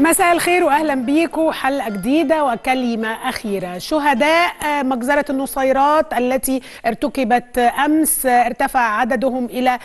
مساء الخير واهلا بيكم حلقه جديده وكلمه اخيره شهداء مجزره النصيرات التي ارتكبت امس ارتفع عددهم الى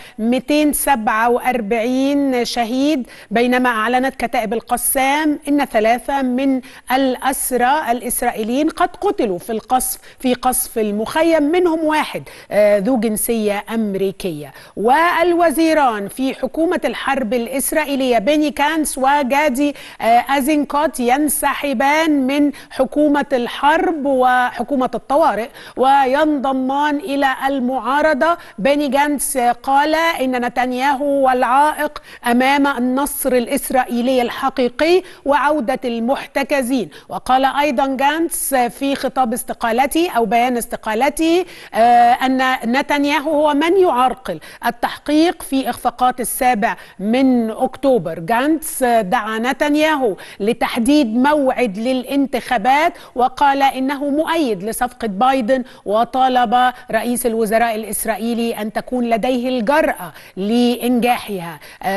247 شهيد بينما اعلنت كتائب القسام ان ثلاثه من الاسرى الاسرائيليين قد قتلوا في القصف في قصف المخيم منهم واحد ذو جنسيه امريكيه والوزيران في حكومه الحرب الاسرائيليه بيني كانس وجادي أزينكوت ينسحبان من حكومة الحرب وحكومة الطوارئ وينضمان إلى المعارضة بيني جانس قال إن نتنياهو والعائق أمام النصر الإسرائيلي الحقيقي وعودة المحتجزين وقال أيضا جانس في خطاب استقالته أو بيان استقالته أن نتنياهو هو من يعرقل التحقيق في إخفاقات السابع من أكتوبر جانس دعا نتنياهو لتحديد موعد للانتخابات وقال انه مؤيد لصفقه بايدن وطالب رئيس الوزراء الاسرائيلي ان تكون لديه الجراه لانجاحها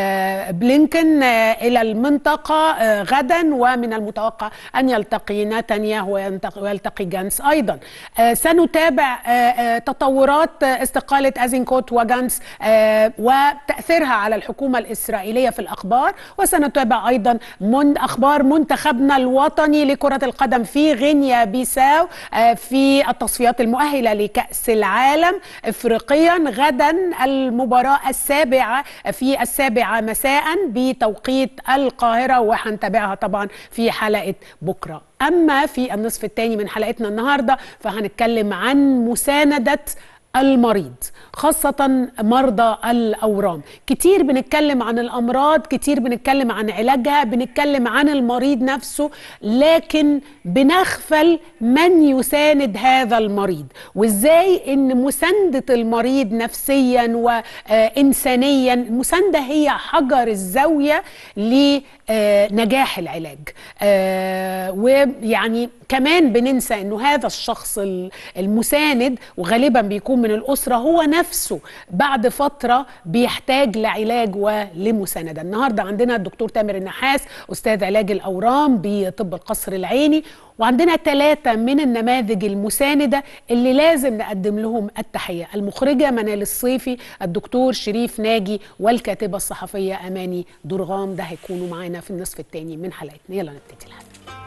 بلينكن الى المنطقه غدا ومن المتوقع ان يلتقي نتنياهو ويلتقي جانس ايضا سنتابع تطورات استقاله ازينكوت وجانس وتاثيرها على الحكومه الاسرائيليه في الاخبار وسنتابع ايضا من اخبار منتخبنا الوطني لكره القدم في غينيا بيساو في التصفيات المؤهله لكاس العالم افريقيا غدا المباراه السابعه في السابعه مساء بتوقيت القاهره وهنتابعها طبعا في حلقه بكره اما في النصف الثاني من حلقتنا النهارده فهنتكلم عن مسانده المريض خاصة مرضى الأورام كتير بنتكلم عن الأمراض كتير بنتكلم عن علاجها بنتكلم عن المريض نفسه لكن بنغفل من يساند هذا المريض وإزاي إن مساندة المريض نفسيا وإنسانيا المساندة هي حجر الزاوية لنجاح العلاج ويعني كمان بننسى انه هذا الشخص المساند وغالبا بيكون من الاسره هو نفسه بعد فتره بيحتاج لعلاج ولمسانده النهارده عندنا الدكتور تامر النحاس استاذ علاج الاورام بطب القصر العيني وعندنا ثلاثة من النماذج المساندة اللي لازم نقدم لهم التحية المخرجة منال الصيفي الدكتور شريف ناجي والكاتبة الصحفية أماني درغام ده هيكونوا معانا في النصف الثاني من حلقتنا يلا نبتدي الحلقة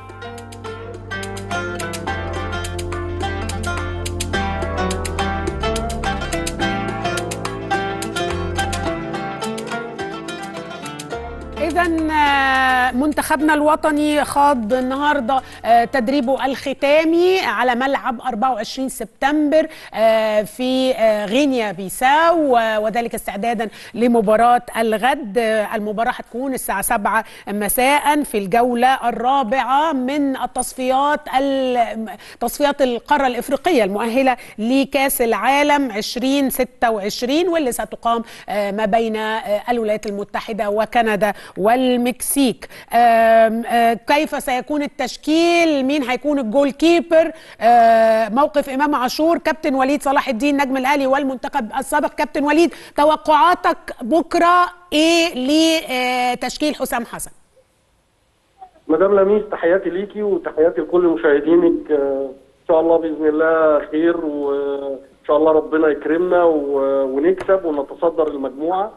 اذا منتخبنا الوطني خاض النهارده تدريبه الختامي على ملعب 24 سبتمبر في غينيا بيساو وذلك استعدادا لمباراه الغد المباراه هتكون الساعه 7 مساء في الجوله الرابعه من التصفيات تصفيات القاره الافريقيه المؤهله لكاس العالم 2026 واللي ستقام ما بين الولايات المتحده وكندا والمكسيك آم آم كيف سيكون التشكيل مين هيكون الجول كيبر موقف امام عاشور كابتن وليد صلاح الدين نجم الاهلي والمنتخب السابق كابتن وليد توقعاتك بكره ايه لتشكيل حسام حسن مدام لميس تحياتي ليكي وتحياتي لكل مشاهدينك ان شاء الله باذن الله خير وان شاء الله ربنا يكرمنا ونكسب ونتصدر المجموعه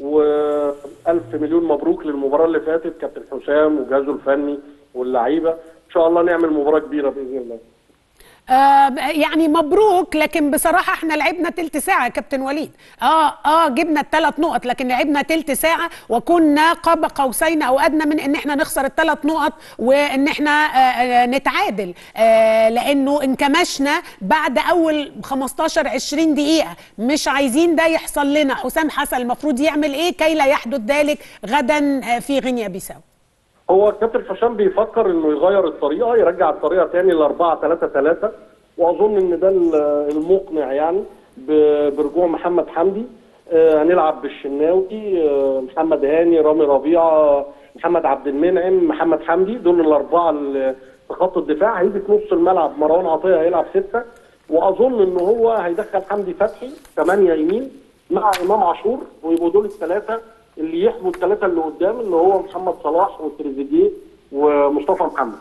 والف مليون مبروك للمباراه اللي فاتت كابتن حسام وجهازه الفني واللعيبه ان شاء الله نعمل مباراه كبيره باذن الله آه يعني مبروك لكن بصراحة احنا لعبنا تلت ساعة يا كابتن وليد اه اه جبنا الثلاث نقط لكن لعبنا تلت ساعة وكنا قاب قوسين او ادنى من ان احنا نخسر الثلاث نقط وان احنا آه نتعادل آه لانه انكمشنا بعد اول 15 20 دقيقة مش عايزين ده يحصل لنا حسام حسن المفروض يعمل ايه كي لا يحدث ذلك غدا في غينيا بيساو هو كابتن حسام بيفكر انه يغير الطريقه يرجع الطريقه تاني ل 4 3 3 واظن ان ده المقنع يعني برجوع محمد حمدي هنلعب بالشناوي محمد هاني رامي ربيعه محمد عبد المنعم محمد حمدي دول الاربعه في خط الدفاع هيجي في نص الملعب مروان عطيه هيلعب سته واظن ان هو هيدخل حمدي فتحي ثمانيه يمين مع امام عاشور ويبقوا دول الثلاثه اللي يحموا الثلاثه اللي قدام اللي هو محمد صلاح وتريزيجيه ومصطفى محمد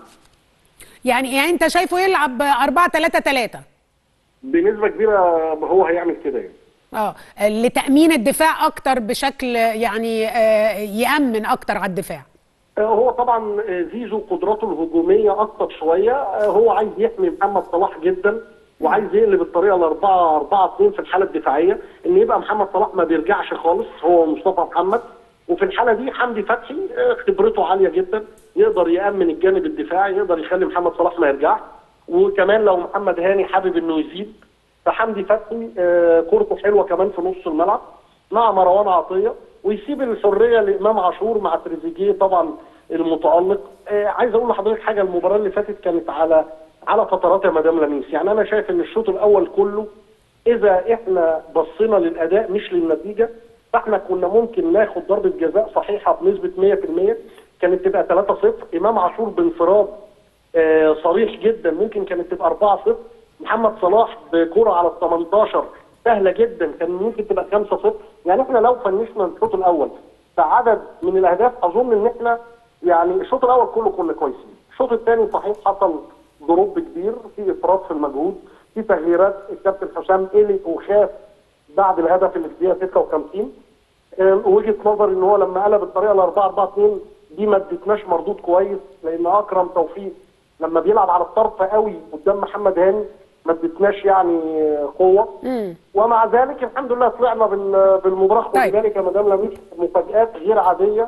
يعني يعني انت شايفه يلعب 4 3 3 بنسبه كبيره هو هيعمل كده يعني اه لتامين الدفاع اكتر بشكل يعني آه، يامن اكتر على الدفاع هو طبعا زيزو قدراته الهجوميه اكتر شويه هو عايز يحمي محمد صلاح جدا وعايز يقلب الطريقه ل 4 4 2 في الحاله الدفاعيه ان يبقى محمد صلاح ما بيرجعش خالص هو ومصطفى محمد وفي الحاله دي حمدي فتحي آه، خبرته عاليه جدا يقدر يامن الجانب الدفاعي يقدر يخلي محمد صلاح ما يرجعش وكمان لو محمد هاني حابب انه يزيد فحمدي فتحي آه، كورته حلوه كمان في نص الملعب مع مروان عطيه ويسيب الحريه لامام عاشور مع تريزيجيه طبعا المتالق آه، عايز اقول لحضرتك حاجه المباراه اللي فاتت كانت على على فترات يا مدام لميس يعني انا شايف ان الشوط الاول كله اذا احنا بصينا للاداء مش للنتيجه فاحنا كنا ممكن ناخد ضربه جزاء صحيحه بنسبه 100% كانت تبقى 3-0 امام عاشور بانفراد آه، صريح جدا ممكن كانت تبقى 4-0 محمد صلاح بكره على ال 18 سهله جدا كان ممكن تبقى 5-0 يعني احنا لو فنشنا الشوط الاول فعدد من الاهداف اظن ان احنا يعني الشوط الاول كله كنا كويسين الشوط الثاني صحيح حصل ضروب كبير في افراط في المجهود في تغييرات الكابتن حسام قلق وخاف بعد الهدف اللي في الدقيقه 56 آه، وجهه نظر ان هو لما قلب الطريقه ل 4 4 2 دي ما ادتناش مردود كويس لان اكرم توفيق لما بيلعب على الطرف قوي قدام محمد هاني ما ادتناش يعني قوه ومع ذلك الحمد لله طلعنا بال- بالمباراه خد طيب. بالك يا مدام لميس مفاجات غير عاديه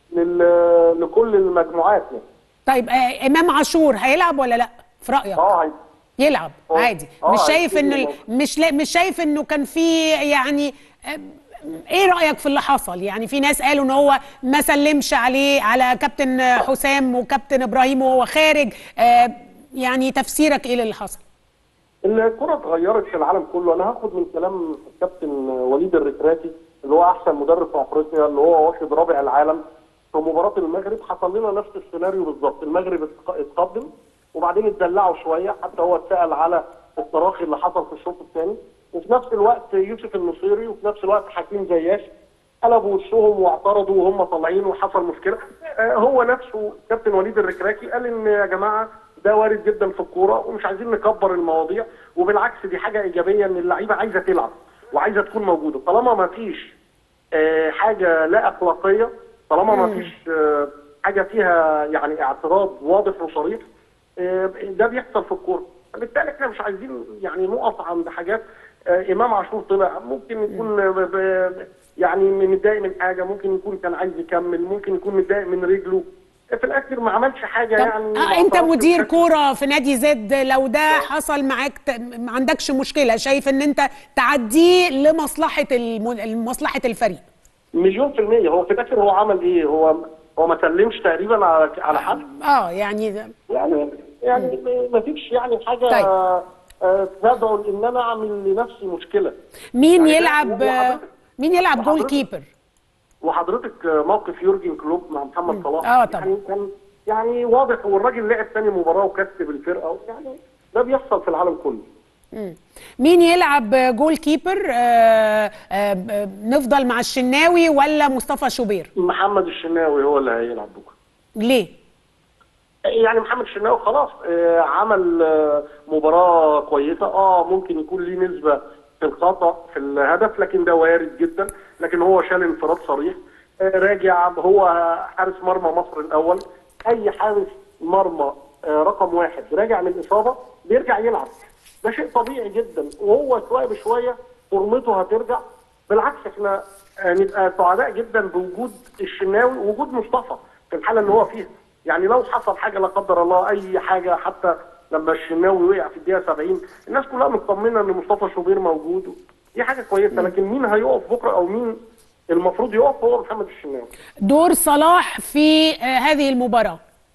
لل- لكل المجموعات يعني طيب آه امام عاشور هيلعب ولا لا في رايك اه هي- يلعب آه. عادي آه، مش شايف هيبتدي انه يلعب. مش لا مش شايف انه كان في يعني آه، ايه رايك في اللي حصل يعني في ناس قالوا ان هو ما سلمش عليه على كابتن حسام وكابتن ابراهيم وهو خارج آه، يعني تفسيرك ايه للي حصل الكرة اتغيرت في العالم كله، أنا هاخد من كلام الكابتن وليد الركراتي اللي هو أحسن مدرب في أفريقيا اللي هو واخد رابع العالم في مباراة المغرب حصل لنا نفس السيناريو بالظبط، المغرب اتق- اتقدم وبعدين اتدلعوا شوية حتى هو اتسأل على التراخي اللي حصل في الشوط الثاني وفي نفس الوقت يوسف النصيري وفي نفس الوقت حكيم زياش قلبوا وشهم واعترضوا وهم طالعين وحصل مشكله آه، هو نفسه كابتن وليد الركراكي قال ان يا جماعه ده وارد جدا في الكوره ومش عايزين نكبر المواضيع وبالعكس دي حاجه ايجابيه ان اللعيبه عايزه تلعب وعايزه تكون موجوده طالما ما فيش آه، حاجه لا اخلاقيه طالما ما فيش آه، حاجه فيها يعني اعتراض واضح وصريح آه، ده بيحصل في الكوره بالتالي احنا مش عايزين يعني نقف عند حاجات آه، امام عاشور طلع ممكن يكون ب- ب- يعني متضايق من حاجه ممكن يكون كان عايز يكمل ممكن يكون متضايق من رجله في الاخر ما عملش حاجه طب يعني آه ما انت اعترضش مدير بشكل- كوره في نادي زد لو ده حصل معاك ت- ما عندكش مشكله شايف ان انت تعديه لمصلحه الم- مصلحه الفريق مليون في المية هو في الاخر هو عمل ايه هو هو ما سلمش تقريبا على على حد اه يعني ده- يعني يعني ما فيش يعني حاجه طيب. آه، تدعو ان انا اعمل لنفسي مشكله مين يعني ده- يلعب وحضرتك- مين يلعب جول وحضرتك- كيبر وحضرتك موقف يورجن كلوب مع محمد صلاح آه طبعا. يعني كان يعني واضح والراجل لعب ثاني مباراه وكسب الفرقه يعني ده بيحصل في العالم كله مم. مين يلعب جول كيبر آه آه ب- نفضل مع الشناوي ولا مصطفى شوبير محمد الشناوي هو اللي هيلعب بكره ليه يعني محمد الشناوي خلاص آه، عمل آه، مباراه كويسه اه ممكن يكون ليه نسبه في الخطا في الهدف لكن ده وارد جدا لكن هو شال انفراد صريح آه، راجع هو حارس مرمى مصر الاول اي حارس مرمى آه، رقم واحد راجع من اصابه بيرجع يلعب ده شيء طبيعي جدا وهو شويه بشويه فورمته هترجع بالعكس احنا آه، نبقى سعداء جدا بوجود الشناوي ووجود مصطفى في الحاله اللي هو فيها يعني لو حصل حاجه لا قدر الله اي حاجه حتى لما الشناوي وقع في الدقيقه 70 الناس كلها مطمنه ان مصطفى شوبير موجود دي حاجه كويسه لكن مين هيقف بكره او مين المفروض يقف هو محمد الشناوي دور صلاح في آه هذه المباراه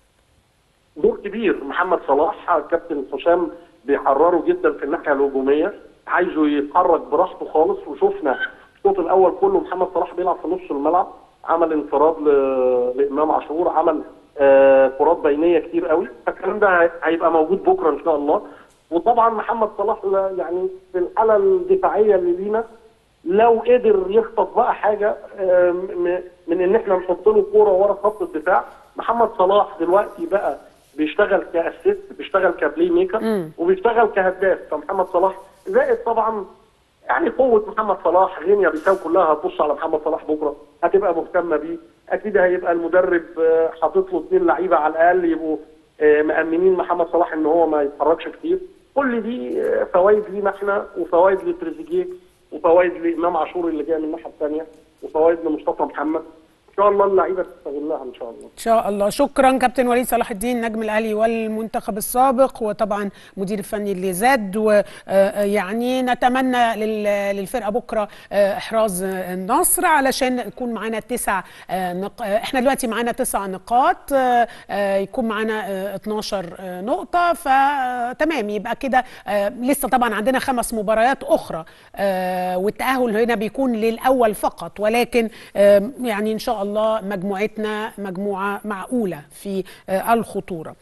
دور كبير محمد صلاح كابتن حسام بيحرره جدا في الناحيه الهجوميه عايزه يتحرك براحته خالص وشفنا الشوط الاول كله محمد صلاح بيلعب في نص الملعب عمل انفراد ل- لامام عاشور عمل آه، كرات بينيه كتير قوي الكلام ده هي- هيبقى موجود بكره ان شاء الله وطبعا محمد صلاح لا- يعني في الحاله الدفاعيه اللي لينا لو قدر يخطف بقى حاجه آه، م- من ان احنا نحط له كوره ورا خط الدفاع محمد صلاح دلوقتي بقى بيشتغل كاسيست بيشتغل كبلاي ميكر وبيشتغل كهداف فمحمد صلاح زائد طبعا يعني قوه محمد صلاح غينيا بيساو كلها هتبص على محمد صلاح بكره هتبقى مهتمه بيه اكيد هيبقى المدرب آه، حاطط له اثنين لعيبه على الاقل يبقوا آه، مأمنين محمد صلاح ان هو ما يتحركش كتير كل دي آه، فوائد لينا احنا وفوائد لتريزيجيه وفوائد لامام عاشور اللي جاي من الناحيه الثانيه وفوائد لمصطفى محمد ان شاء الله اللعيبه تستغلها ان شاء الله ان شاء الله شكرا كابتن وليد صلاح الدين نجم الاهلي والمنتخب السابق وطبعا مدير الفني اللي زاد ويعني نتمنى لل- للفرقه بكره آه، احراز النصر علشان يكون معانا تسع آه، نق... آه، احنا دلوقتي معانا تسع نقاط آه، آه، يكون معانا آه، 12 آه، نقطه فتمام يبقى كده آه، لسه طبعا عندنا خمس مباريات اخرى آه، والتاهل هنا بيكون للاول فقط ولكن آه، يعني ان شاء الله مجموعتنا مجموعه معقوله في آه، الخطوره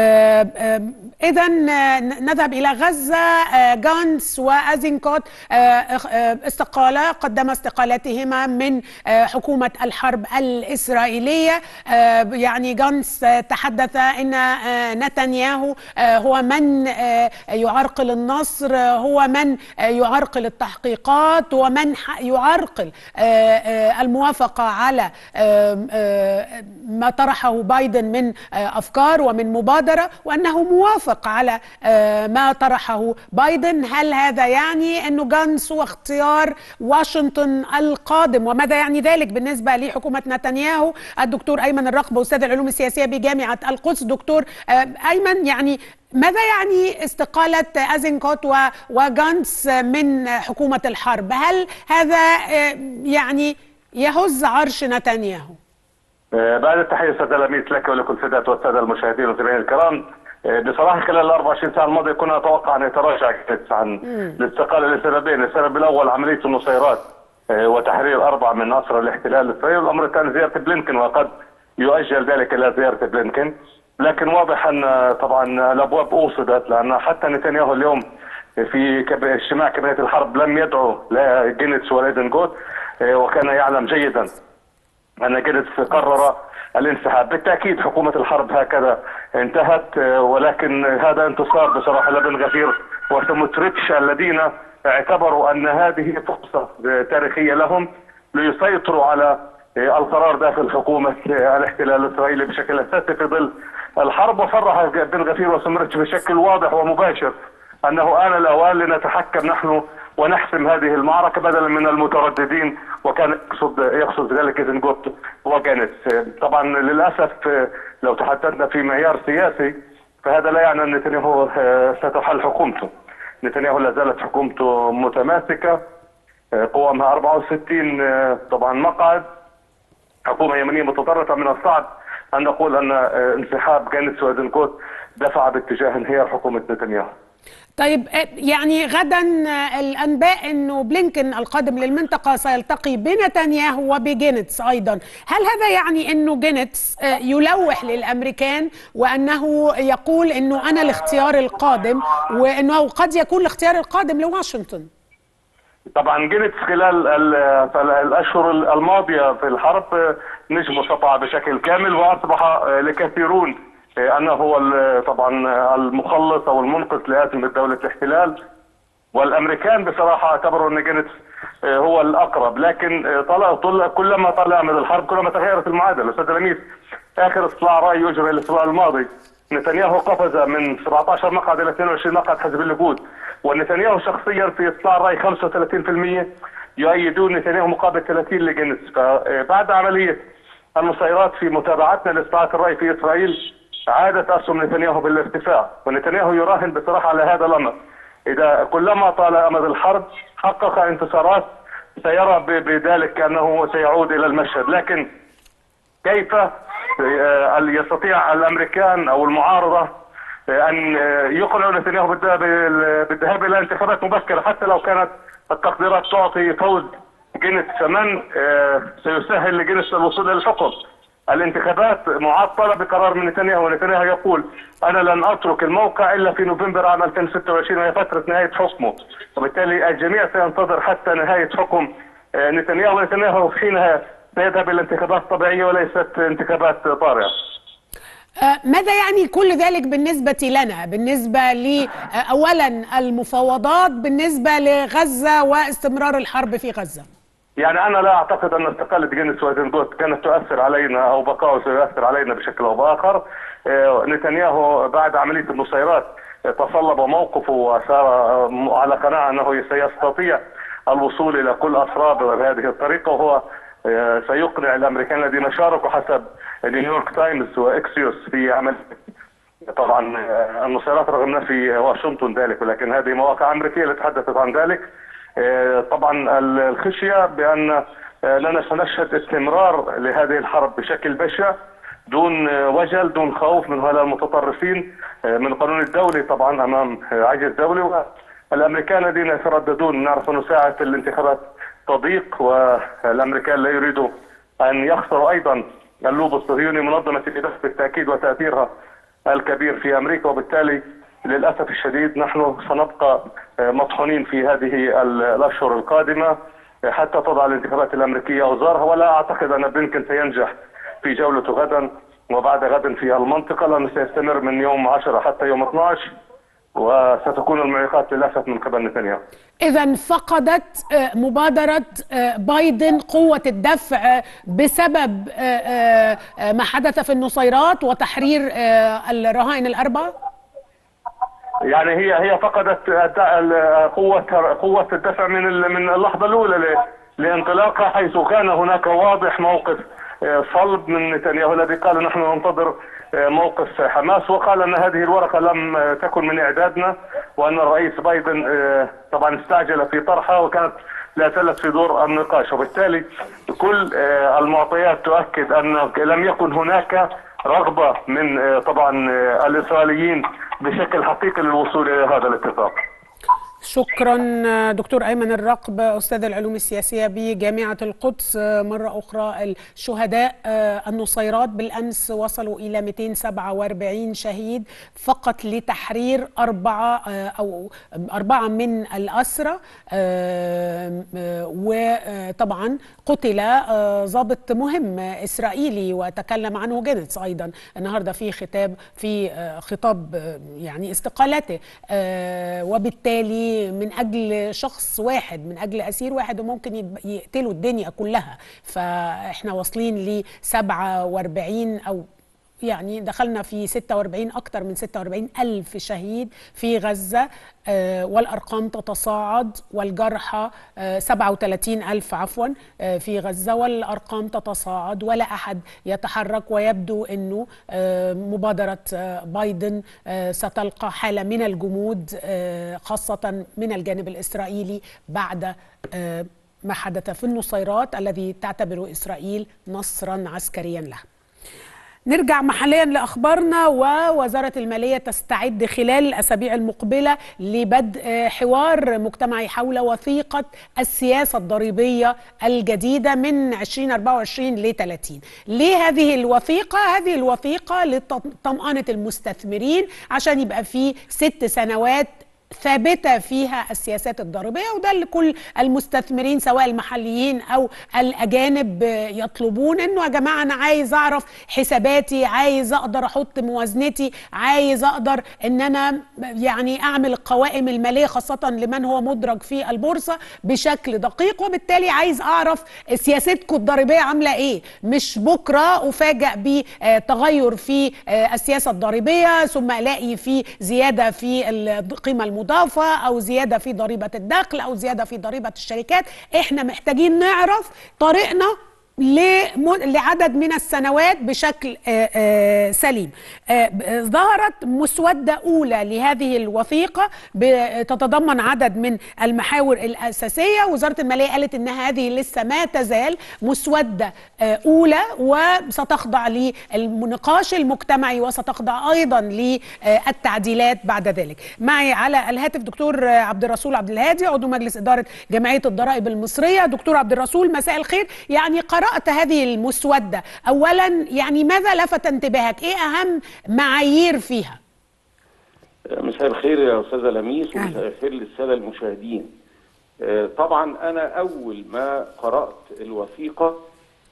اذا نذهب الى غزه آه، جانس وازينكوت آه، آه، استقاله قدم استقالتهما من آه، حكومه الحرب الاسرائيليه آه، يعني جانس آه، تحدث ان آه، نتنياهو آه، هو من آه، يعرقل النصر آه، هو من آه، يعرقل التحقيقات ومن ح- يعرقل آه، آه، الموافقه على آه، آه، ما طرحه بايدن من آه، افكار ومن مبادره وانه موافق على آه، ما طرحه بايدن هل هذا يعني انه جانس هو اختيار واشنطن القادم وماذا يعني ذلك بالنسبه لحكومه نتنياهو الدكتور ايمن الرقبه استاذ العلوم السياسيه بجامعه القدس دكتور آه، ايمن يعني ماذا يعني استقالة أزنكوت و- وجانس من حكومة الحرب هل هذا آه، يعني يهز عرش نتنياهو آه، بعد التحية أستاذ لميس لك ولكل السادات والسادة المشاهدين والمتابعين الكرام آه، بصراحة خلال ال 24 ساعة الماضية كنا نتوقع أن يتراجع كتس عن الاستقالة لسببين، السبب الأول عملية النصيرات آه، وتحرير أربعة من أسرى الاحتلال الإسرائيلي، والأمر الثاني زيارة بلينكن وقد يؤجل ذلك إلى زيارة بلينكن، لكن واضح أن آه، طبعا الأبواب أوصدت لأن حتى نتنياهو اليوم في كب- اجتماع كابينة الحرب لم يدعو لا جينيتس ولا ايدنجوت آه، وكان يعلم جيدا أن جينيتس قرر الانسحاب بالتأكيد حكومة الحرب هكذا انتهت آه، ولكن هذا انتصار بصراحة لبن غفير وسموتريتش الذين اعتبروا أن هذه فرصة آه، تاريخية لهم ليسيطروا على آه، القرار داخل حكومة آه، الاحتلال الإسرائيلي بشكل أساسي في ظل الحرب وصرح بن غفير وسموتريتش بشكل واضح ومباشر انه ان الاوان لنتحكم نحن ونحسم هذه المعركه بدلا من المترددين وكان يقصد يقصد ذلك ايزنجوت وجانت طبعا للاسف لو تحدثنا في معيار سياسي فهذا لا يعني ان نتنياهو آه، ستحل حكومته نتنياهو لا زالت حكومته متماسكه آه، قوامها 64 آه، طبعا مقعد حكومه يمنيه متطرفه من الصعب ان نقول ان آه، انسحاب جانتس وايزنكوت دفع باتجاه انهيار حكومه نتنياهو طيب آه، يعني غدا آه، الانباء انه بلينكن القادم للمنطقه سيلتقي بنتنياهو وبجينتس ايضا هل هذا يعني انه جينتس آه، يلوح للامريكان وانه يقول انه انا الاختيار القادم وانه قد يكون الاختيار القادم لواشنطن طبعا جينيتس خلال ال- فال- الاشهر الماضيه في الحرب آه، نجم سطع بشكل كامل واصبح آه، لكثيرون آه، انه هو ال- طبعا آه، المخلص او المنقذ لازمه دوله الاحتلال والامريكان بصراحه اعتبروا ان جينيتس آه، هو الاقرب لكن آه، طلع طلع كلما طلع من الحرب كلما تغيرت المعادله استاذ لميس اخر استطلاع راي اجري الاسبوع الماضي نتنياهو قفز من 17 مقعد الى 22 مقعد حزب الليكود ونتنياهو شخصيا في استطلاع راي 35% يؤيدون نتنياهو مقابل 30 لجينيتس فبعد عمليه المسيرات في متابعتنا لاستطلاعات الراي في اسرائيل عادت اسهم نتنياهو بالارتفاع ونتنياهو يراهن بصراحه على هذا الامر اذا كلما طال امد الحرب حقق انتصارات سيرى ب- بذلك انه سيعود الى المشهد لكن كيف آه، يستطيع الامريكان او المعارضه آه، ان آه، يقنعوا نتنياهو بالذهاب بالذهاب الى انتخابات مبكره حتى لو كانت التقديرات تعطي فوز جينيس فمن آه، سيسهل لجينيس الوصول الى الحكم الانتخابات معطله بقرار من نتنياهو ونتنياهو يقول انا لن اترك الموقع الا في نوفمبر عام 2026 وهي فتره نهايه حكمه وبالتالي الجميع سينتظر حتى نهايه حكم آه، نتنياهو ونتنياهو حينها سيذهب الى انتخابات طبيعيه وليست انتخابات طارئه آه، ماذا يعني كل ذلك بالنسبة لنا بالنسبة ل آه، أولا المفاوضات بالنسبة لغزة واستمرار الحرب في غزة يعني انا لا اعتقد ان استقاله جنس وزنبوت كانت تؤثر علينا او بقائه سيؤثر علينا بشكل او باخر آه، نتنياهو بعد عمليه النصيرات آه، تصلب موقفه وصار آه، على قناعه انه سيستطيع الوصول الى كل اسرار بهذه الطريقه وهو آه، سيقنع الامريكان الذين شاركوا حسب نيويورك تايمز واكسيوس في عمل طبعا آه، النصيرات رغم في واشنطن ذلك ولكن هذه مواقع امريكيه اللي تحدثت عن ذلك آه، طبعا ال- الخشيه بان آه، اننا سنشهد استمرار لهذه الحرب بشكل بشع دون آه، وجل دون خوف من هؤلاء المتطرفين آه، من القانون الدولي طبعا امام آه، عجز دولي والامريكان الذين يترددون نعرف انه ساعه الانتخابات تضيق والامريكان لا يريدوا ان يخسروا ايضا اللوب الصهيوني منظمه الاداره بالتاكيد وتاثيرها الكبير في امريكا وبالتالي للاسف الشديد نحن سنبقى آه، مطحونين في هذه ال- الاشهر القادمه آه، حتى تضع الانتخابات الامريكيه اوزارها ولا اعتقد ان بلينكن سينجح في جولته غدا وبعد غد في المنطقه لانه سيستمر من يوم 10 حتى يوم 12 وستكون المعيقات للاسف من قبل نتنياهو. إذا فقدت آه، مبادرة آه، بايدن قوة الدفع آه، بسبب آه، آه، آه، ما حدث في النصيرات وتحرير آه، الرهائن الأربعة؟ يعني هي هي فقدت الد- ال- قوة قوة الدفع من ال- من اللحظة الأولى ل- لانطلاقها حيث كان هناك واضح موقف آه، صلب من نتنياهو الذي قال نحن ننتظر آه، موقف حماس وقال أن هذه الورقة لم آه، تكن من إعدادنا وأن الرئيس بايدن آه، طبعا استعجل في طرحها وكانت لا زالت في دور النقاش وبالتالي كل آه، المعطيات تؤكد أن لم يكن هناك رغبة من آه، طبعا آه، الإسرائيليين بشكل حقيقي للوصول إلى هذا الاتفاق شكرا آه، دكتور أيمن الرقب أستاذ العلوم السياسية بجامعة القدس آه، مرة أخرى الشهداء آه، النصيرات بالأمس وصلوا إلى 247 شهيد فقط لتحرير أربعة آه، أو أربعة من الأسرى آه، آه، وطبعا قتل آه، ضابط مهم إسرائيلي وتكلم عنه جينيتس أيضا النهاردة في خطاب في آه، خطاب آه، يعني استقالته آه، وبالتالي من أجل شخص واحد من أجل أسير واحد وممكن يب- يقتلوا الدنيا كلها فإحنا واصلين ل 47 أو يعني دخلنا في 46 أكثر من 46 ألف شهيد في غزة آه، والأرقام تتصاعد والجرحى آه، 37 ألف عفوا آه، في غزة والأرقام تتصاعد ولا أحد يتحرك ويبدو أنه آه، مبادرة آه، بايدن آه، ستلقى حالة من الجمود آه، خاصة من الجانب الإسرائيلي بعد آه، ما حدث في النصيرات الذي تعتبره إسرائيل نصرا عسكريا لها نرجع محليا لاخبارنا ووزاره الماليه تستعد خلال الاسابيع المقبله لبدء آه، حوار مجتمعي حول وثيقه السياسه الضريبيه الجديده من 2024 ل 30 ليه هذه الوثيقه هذه الوثيقه لطمانه المستثمرين عشان يبقى في ست سنوات ثابته فيها السياسات الضريبيه وده اللي كل المستثمرين سواء المحليين او الاجانب يطلبون انه يا جماعه انا عايز اعرف حساباتي عايز اقدر احط موازنتي عايز اقدر ان انا يعني اعمل القوائم الماليه خاصه لمن هو مدرج في البورصه بشكل دقيق وبالتالي عايز اعرف سياستكم الضريبيه عامله ايه مش بكره افاجئ بتغير في السياسه الضريبيه ثم الاقي في زياده في القيمه المضافه او زياده في ضريبه الدخل او زياده في ضريبه الشركات احنا محتاجين نعرف طريقنا لم- لعدد من السنوات بشكل آه، آه، سليم آه، ب- ظهرت مسودة أولى لهذه الوثيقة ب- تتضمن عدد من المحاور الأساسية وزارة المالية قالت أن هذه لسه ما تزال مسودة آه، أولى وستخضع للنقاش المجتمعي وستخضع أيضا للتعديلات بعد ذلك معي على الهاتف دكتور عبد الرسول عبد الهادي عضو مجلس إدارة جمعية الضرائب المصرية دكتور عبد الرسول مساء الخير يعني قرأت هذه المسودة أولا يعني ماذا لفت انتباهك إيه أهم معايير فيها مساء الخير يا استاذه لميس أهلا. ومساء الخير للساده المشاهدين. آه، طبعا انا اول ما قرات الوثيقه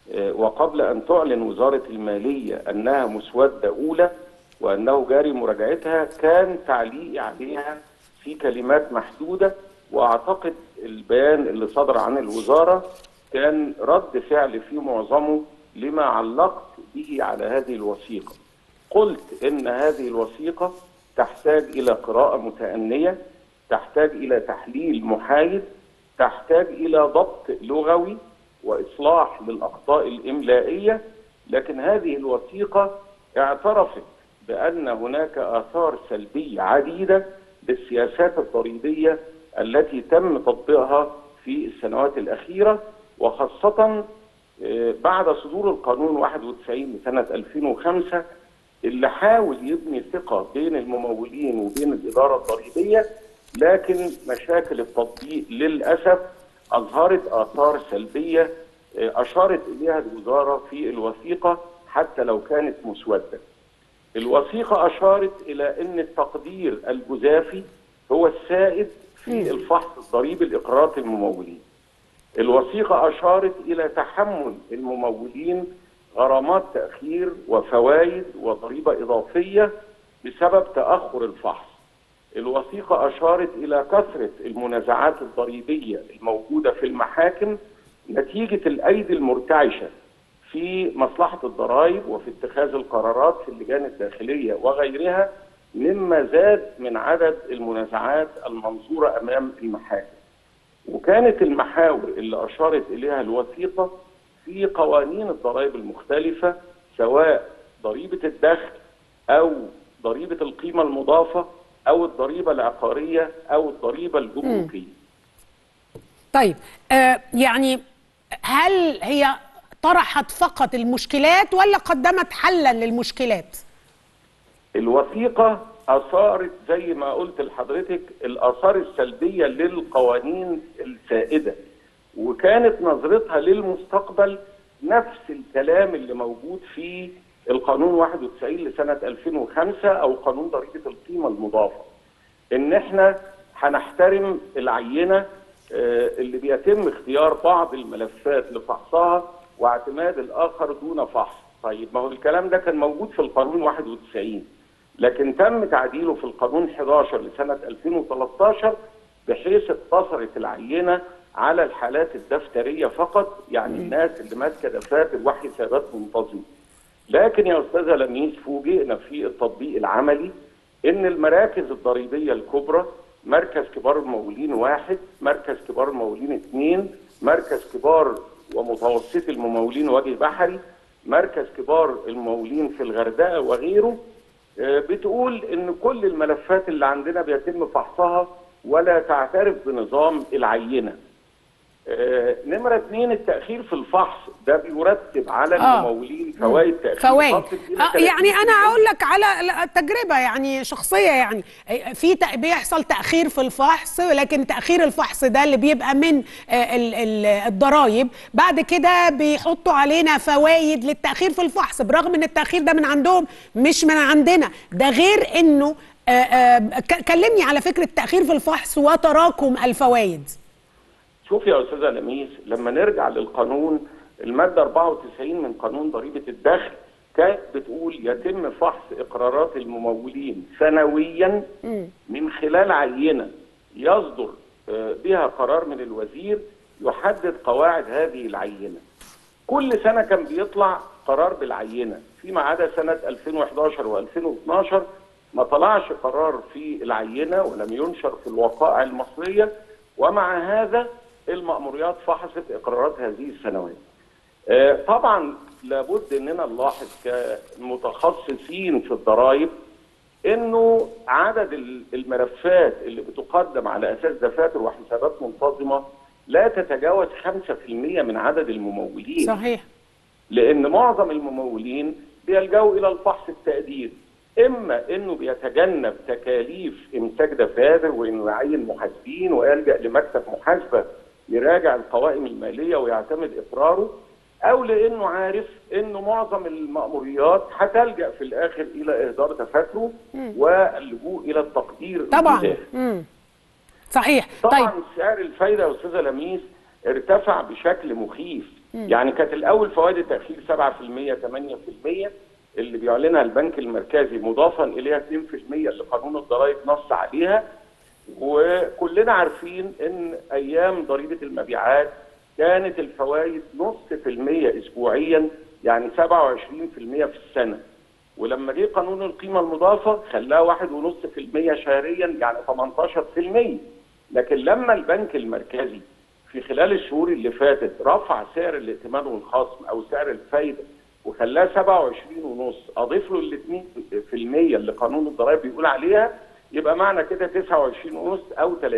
آه، وقبل أن تعلن وزارة المالية أنها مسودة أولى وأنه جاري مراجعتها كان تعليقي عليها في كلمات محدودة وأعتقد البيان اللي صدر عن الوزارة كان رد فعل في معظمه لما علقت به على هذه الوثيقة قلت إن هذه الوثيقة تحتاج إلى قراءة متأنية تحتاج إلى تحليل محايد تحتاج إلى ضبط لغوي وإصلاح للأخطاء الإملائية لكن هذه الوثيقة اعترفت بأن هناك آثار سلبية عديدة للسياسات الضريبية التي تم تطبيقها في السنوات الأخيرة وخاصة آه، بعد صدور القانون 91 لسنة 2005 اللي حاول يبني ثقة بين الممولين وبين الإدارة الضريبية لكن مشاكل التطبيق للأسف أظهرت آثار سلبية آه، أشارت إليها الوزارة في الوثيقة حتى لو كانت مسودة الوثيقة أشارت إلى أن التقدير الجزافي هو السائد في الفحص الضريبي لإقرارات الممولين الوثيقة أشارت إلى تحمل الممولين غرامات تأخير وفوائد وضريبة إضافية بسبب تأخر الفحص الوثيقة أشارت إلى كثرة المنازعات الضريبية الموجودة في المحاكم نتيجة الأيدي المرتعشة في مصلحة الضرائب وفي اتخاذ القرارات في اللجان الداخلية وغيرها مما زاد من عدد المنازعات المنظورة أمام المحاكم وكانت المحاور اللي أشارت إليها الوثيقة في قوانين الضرائب المختلفة سواء ضريبة الدخل أو ضريبة القيمة المضافة أو الضريبة العقارية أو الضريبة الجمركية طيب آه يعني هل هي طرحت فقط المشكلات ولا قدمت حلا للمشكلات الوثيقة أثارت زي ما قلت لحضرتك الآثار السلبية للقوانين السائدة وكانت نظرتها للمستقبل نفس الكلام اللي موجود في القانون 91 لسنة 2005 أو قانون ضريبة القيمة المضافة إن إحنا هنحترم العينة آه، اللي بيتم اختيار بعض الملفات لفحصها واعتماد الآخر دون فحص طيب ما هو الكلام ده كان موجود في القانون 91 لكن تم تعديله في القانون 11 لسنة 2013 بحيث اقتصرت العينة على الحالات الدفترية فقط يعني الناس اللي ماسكة دفاتر وحسابات منتظمة لكن يا أستاذة لميس فوجئنا في التطبيق العملي إن المراكز الضريبية الكبرى مركز كبار الممولين واحد مركز كبار الممولين اثنين مركز كبار ومتوسط الممولين وجه بحري مركز كبار الممولين في الغردقة وغيره آه، بتقول ان كل الملفات اللي عندنا بيتم فحصها ولا تعترف بنظام العينه. آه، نمره اثنين التاخير في الفحص ده بيرتب على آه. الممولين فوائد تاخير فوائد تصل إلى آه يعني 30%. انا اقول لك على تجربه يعني شخصيه يعني في تأ- بيحصل تاخير في الفحص لكن تاخير الفحص ده اللي بيبقى من آه، ال- ال- الضرايب بعد كده بيحطوا علينا فوائد للتاخير في الفحص برغم ان التاخير ده من عندهم مش من عندنا ده غير انه آه، آه، ك- كلمني على فكره التاخير في الفحص وتراكم الفوائد شوف يا استاذه لميس لما نرجع للقانون الماده 94 من قانون ضريبه الدخل كانت بتقول يتم فحص اقرارات الممولين سنويا من خلال عينه يصدر آه، بها قرار من الوزير يحدد قواعد هذه العينه. كل سنه كان بيطلع قرار بالعينه فيما عدا سنه 2011 و2012 ما طلعش قرار في العينه ولم ينشر في الوقائع المصريه ومع هذا المأموريات فحصت اقرارات هذه السنوات. آه، طبعا لابد اننا نلاحظ كمتخصصين في الضرائب انه عدد ال- الملفات اللي بتقدم على اساس دفاتر وحسابات منتظمه لا تتجاوز 5% من عدد الممولين صحيح لان معظم الممولين بيلجأوا الى الفحص التقديري اما انه بيتجنب تكاليف امساك دفاتر وانه يعين محاسبين ويلجأ لمكتب محاسبه يراجع القوائم الماليه ويعتمد اقراره او لانه عارف انه معظم المأموريات هتلجأ في الاخر الى اهدار دفاتره واللجوء الى التقدير طبعا الجزافي. مم. صحيح طبعا طيب سعر الفايده يا استاذه لميس ارتفع بشكل مخيف يعني كانت الاول فوائد التاخير 7% 8% اللي بيعلنها البنك المركزي مضافا اليها 2% اللي قانون الضرائب نص عليها وكلنا عارفين ان ايام ضريبه المبيعات كانت الفوائد نص في المية اسبوعيا يعني 27% في السنه ولما جه قانون القيمه المضافه خلاها واحد ونص في المية شهريا يعني 18% لكن لما البنك المركزي في خلال الشهور اللي فاتت رفع سعر الائتمان والخصم او سعر الفايده وخلاه 27 ونص اضيف له ال 2% اللي قانون الضرائب بيقول عليها يبقى معنى كده 29 ونص او 30%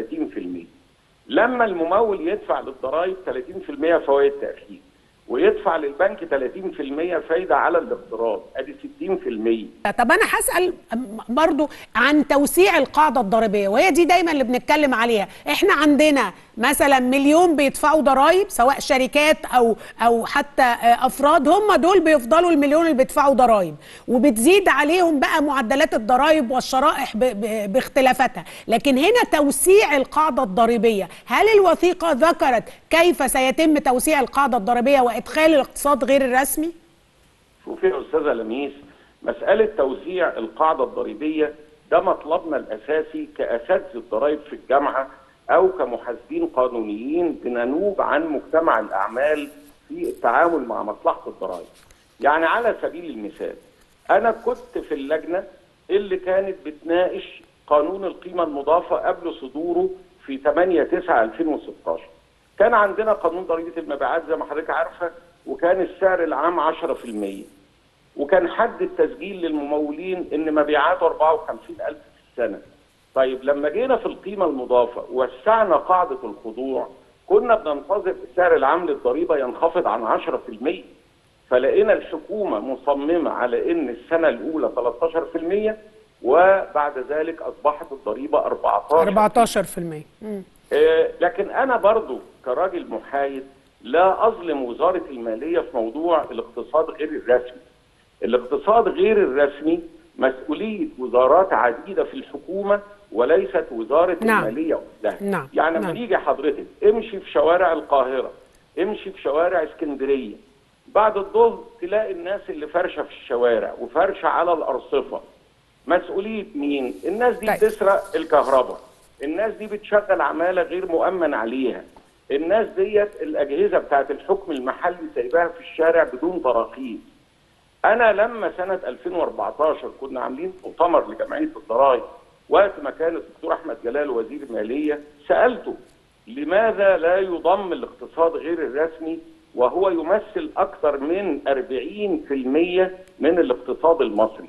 لما الممول يدفع للضرائب 30% فوائد تاخير ويدفع للبنك 30% فايده على الاقتراض ادي 60% طب انا هسال برضو عن توسيع القاعده الضريبيه وهي دي دايما اللي بنتكلم عليها احنا عندنا مثلا مليون بيدفعوا ضرائب سواء شركات او او حتى افراد هم دول بيفضلوا المليون اللي بيدفعوا ضرائب وبتزيد عليهم بقى معدلات الضرائب والشرائح ب- ب- باختلافاتها لكن هنا توسيع القاعده الضريبيه هل الوثيقه ذكرت كيف سيتم توسيع القاعده الضريبيه وادخال الاقتصاد غير الرسمي شوفي يا استاذه لميس مساله توسيع القاعده الضريبيه ده مطلبنا الاساسي كاساتذه الضرائب في الجامعه او كمحاسبين قانونيين بننوب عن مجتمع الاعمال في التعامل مع مصلحه الضرائب. يعني على سبيل المثال انا كنت في اللجنه اللي كانت بتناقش قانون القيمه المضافه قبل صدوره في 8 9 2016. كان عندنا قانون ضريبه المبيعات زي ما حضرتك عارفه وكان السعر العام 10% وكان حد التسجيل للممولين ان مبيعاته 54000 في السنه. طيب لما جينا في القيمه المضافه وسعنا قاعده الخضوع كنا بننتظر السعر العام للضريبه ينخفض عن 10% فلقينا الحكومه مصممه على ان السنه الاولى 13% وبعد ذلك اصبحت الضريبه 14 14% مم. آه، لكن انا برضو كراجل محايد لا اظلم وزاره الماليه في موضوع الاقتصاد غير الرسمي. الاقتصاد غير الرسمي مسؤوليه وزارات عديده في الحكومه وليست وزاره نعم. الماليه وحدها. نعم. يعني لما نعم. يجي حضرتك امشي في شوارع القاهره امشي في شوارع اسكندريه بعد الظهر تلاقي الناس اللي فرشه في الشوارع وفرشه على الارصفه مسؤوليه مين؟ الناس دي طيب. بتسرق الكهرباء الناس دي بتشغل عماله غير مؤمن عليها الناس ديت الاجهزه بتاعت الحكم المحلي سايباها في الشارع بدون تراخيص انا لما سنه 2014 كنا عاملين مؤتمر لجمعيه الضرائب وقت ما كان الدكتور احمد جلال وزير الماليه سالته لماذا لا يضم الاقتصاد غير الرسمي وهو يمثل اكثر من 40% من الاقتصاد المصري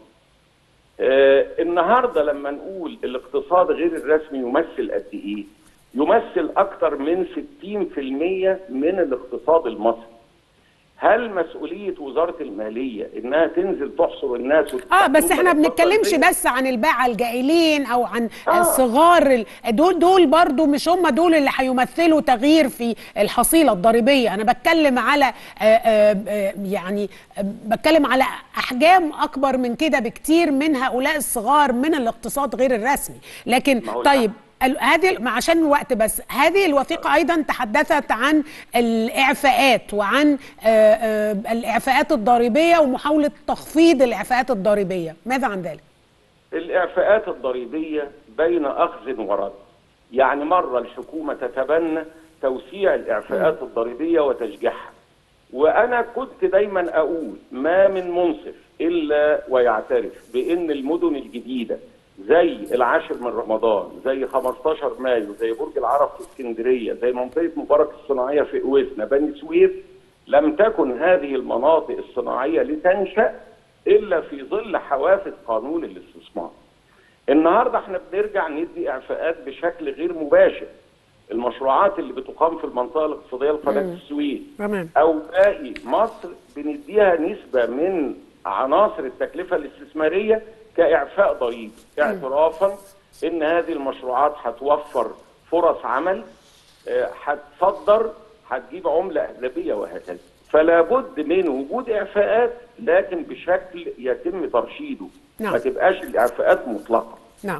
آه النهارده لما نقول الاقتصاد غير الرسمي يمثل قد ايه؟ يمثل اكثر من 60% من الاقتصاد المصري. هل مسؤوليه وزاره الماليه انها تنزل تحصر الناس اه بس احنا وتحكم بنتكلمش بالإقتصاد بس عن الباعة الجائلين او عن آه. الصغار ال- دول دول برضو مش هم دول اللي هيمثلوا تغيير في الحصيلة الضريبية انا بتكلم على آه، آه، آه، يعني آه، بتكلم على احجام اكبر من كده بكتير من هؤلاء الصغار من الاقتصاد غير الرسمي لكن ما هو طيب ال- هذه ما عشان الوقت بس هذه الوثيقة أيضا تحدثت عن الإعفاءات وعن آه، آه، الإعفاءات الضريبية ومحاولة تخفيض الإعفاءات الضريبية ماذا عن ذلك؟ الاعفاءات الضريبيه بين اخذ ورد يعني مره الحكومه تتبنى توسيع الاعفاءات الضريبيه وتشجيعها وانا كنت دايما اقول ما من منصف الا ويعترف بان المدن الجديده زي العاشر من رمضان زي 15 مايو زي برج العرب في اسكندريه زي منطقه مبارك الصناعيه في اويسنا بني سويف لم تكن هذه المناطق الصناعيه لتنشا الا في ظل حوافز قانون الاستثمار. النهارده احنا بنرجع ندي اعفاءات بشكل غير مباشر. المشروعات اللي بتقام في المنطقه الاقتصاديه لقناه السويس تمام او باقي مصر بنديها نسبه من عناصر التكلفه الاستثماريه كاعفاء ضريبي اعترافا ان هذه المشروعات هتوفر فرص عمل آه، هتصدر هتجيب عمله اجنبيه وهكذا فلا بد من وجود اعفاءات لكن بشكل يتم ترشيده نعم. ما تبقاش الاعفاءات مطلقه نعم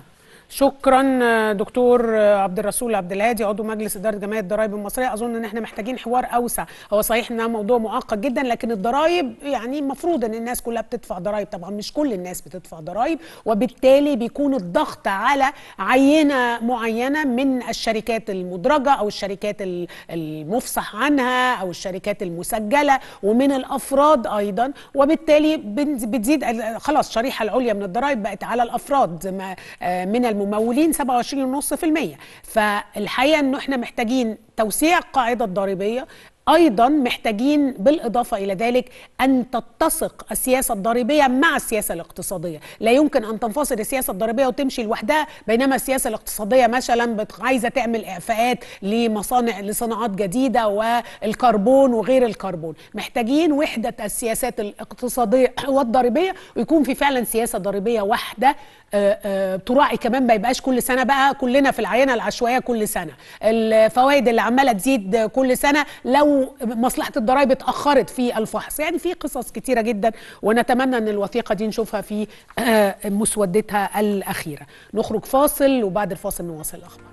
شكرا آه، دكتور آه، عبد الرسول عبد الهادي عضو مجلس اداره جمعيه الضرائب المصريه اظن ان احنا محتاجين حوار اوسع هو صحيح انها موضوع معقد جدا لكن الضرائب يعني المفروض ان الناس كلها بتدفع ضرائب طبعا مش كل الناس بتدفع ضرائب وبالتالي بيكون الضغط على عينه معينه من الشركات المدرجه او الشركات ال- المفصح عنها او الشركات المسجله ومن الافراد ايضا وبالتالي بن- بتزيد ال- خلاص الشريحه العليا من الضرائب بقت على الافراد ما- آه، من الممولين 27.5% فالحقيقه انه احنا محتاجين توسيع القاعده الضريبيه ايضا محتاجين بالاضافه الى ذلك ان تتسق السياسه الضريبيه مع السياسه الاقتصاديه لا يمكن ان تنفصل السياسه الضريبيه وتمشي لوحدها بينما السياسه الاقتصاديه مثلا بت- عايزه تعمل اعفاءات لمصانع لصناعات جديده والكربون وغير الكربون محتاجين وحده السياسات الاقتصاديه والضريبيه ويكون في فعلا سياسه ضريبيه واحده آه، آه، تراعي كمان ما يبقاش كل سنه بقى كلنا في العينه العشوائيه كل سنه الفوائد اللي عماله تزيد كل سنه لو مصلحه الضرائب اتاخرت في الفحص يعني في قصص كتيره جدا ونتمنى ان الوثيقه دي نشوفها في آه، مسودتها الاخيره نخرج فاصل وبعد الفاصل نواصل الاخبار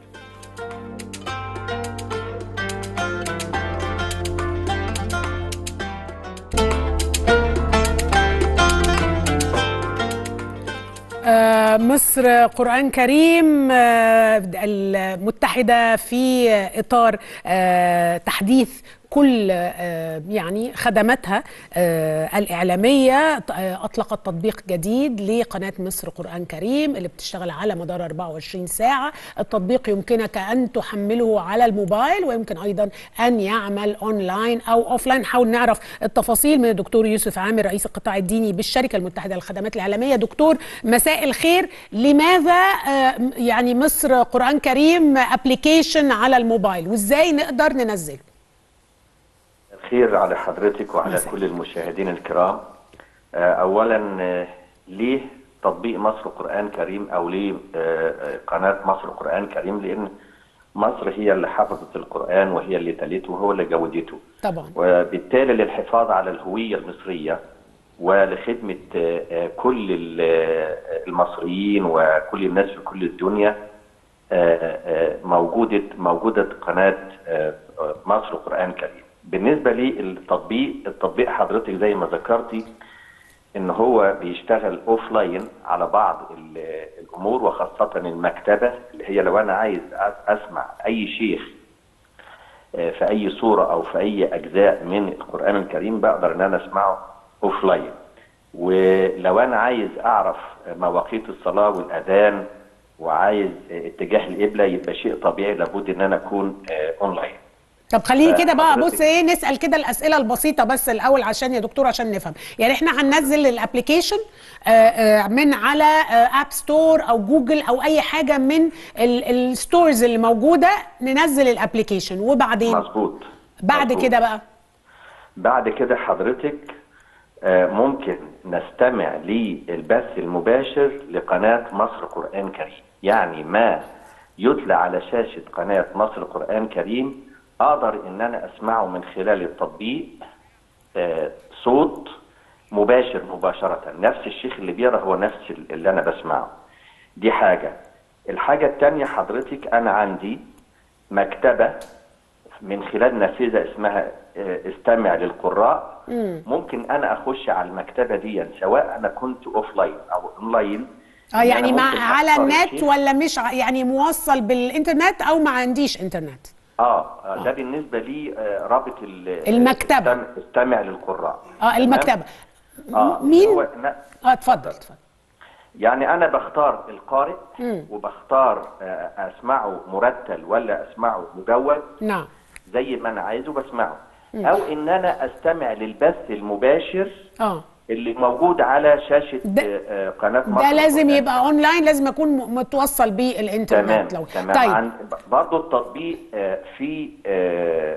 آه، مصر قرآن كريم آه، المتحدة في إطار آه، تحديث كل آه، يعني خدماتها آه، الإعلامية ط- آه، أطلقت تطبيق جديد لقناة مصر قرآن كريم اللي بتشتغل على مدار 24 ساعة التطبيق يمكنك أن تحمله على الموبايل ويمكن أيضا أن يعمل أونلاين أو أوفلاين حاول نعرف التفاصيل من الدكتور يوسف عامر رئيس القطاع الديني بالشركة المتحدة للخدمات الإعلامية دكتور مساء الخير لماذا آه، يعني مصر قرآن كريم ابلكيشن على الموبايل وإزاي نقدر ننزله الخير على حضرتك وعلى مساء. كل المشاهدين الكرام آه، اولا آه، ليه تطبيق مصر قرآن كريم او ليه آه، آه، قناة مصر قرآن كريم لان مصر هي اللي حفظت القرآن وهي اللي تلته وهو اللي جودته طبعا وبالتالي للحفاظ على الهوية المصرية ولخدمة آه، آه، كل ال- آه، المصريين وكل الناس في كل الدنيا آه، آه، موجودة موجودة قناة آه، آه، مصر قرآن كريم بالنسبة للتطبيق التطبيق حضرتك زي ما ذكرتي ان هو بيشتغل اوف لاين على بعض ال- الامور وخاصة المكتبة اللي هي لو انا عايز أس- اسمع اي شيخ آه، في اي صورة او في اي اجزاء من القرآن الكريم بقدر ان انا اسمعه اوف لاين ولو انا عايز اعرف مواقيت الصلاة والاذان وعايز آه، اتجاه القبلة يبقى شيء طبيعي لابد ان انا اكون آه، اونلاين طب خليني كده بقى حضرتك- بص ايه نسال كده الاسئله البسيطه بس الاول عشان يا دكتور عشان نفهم يعني احنا هننزل الابلكيشن آه، آه، من على اب ستور او جوجل او اي حاجه من الستورز اللي موجوده ننزل الابلكيشن وبعدين مظبوط بعد مظبوط. كده بقى بعد كده حضرتك آه، ممكن نستمع للبث المباشر لقناة مصر قرآن كريم يعني ما يتلى على شاشة قناة مصر قرآن كريم أقدر إن أنا أسمعه من خلال التطبيق آه، صوت مباشر مباشرة نفس الشيخ اللي بيقرأ هو نفس اللي أنا بسمعه دي حاجة الحاجة التانية حضرتك أنا عندي مكتبة من خلال نافذة اسمها آه، استمع للقراء ممكن انا اخش على المكتبة دي سواء انا كنت اوف لاين او اونلاين اه إن يعني أنا مع ممكن على أختار النت الشيخ. ولا مش ع- يعني موصل بالانترنت او ما عنديش انترنت اه آه، ده بالنسبة لي آه، رابط ال- المكتبة. استمع, استمع للقراء اه تمام؟ المكتبه اه مين هو ن- اه اتفضل اتفضل يعني انا بختار القارئ وبختار آه، اسمعه مرتل ولا اسمعه مجود نعم زي ما انا عايزه بسمعه او ان انا استمع للبث المباشر اه اللي موجود على شاشة ده- آه، آه، قناة مصر ده لازم القرآن. يبقى اونلاين لازم اكون م- متوصل تمام بالانترنت لو تمام طيب عن برضه التطبيق آه، في آه،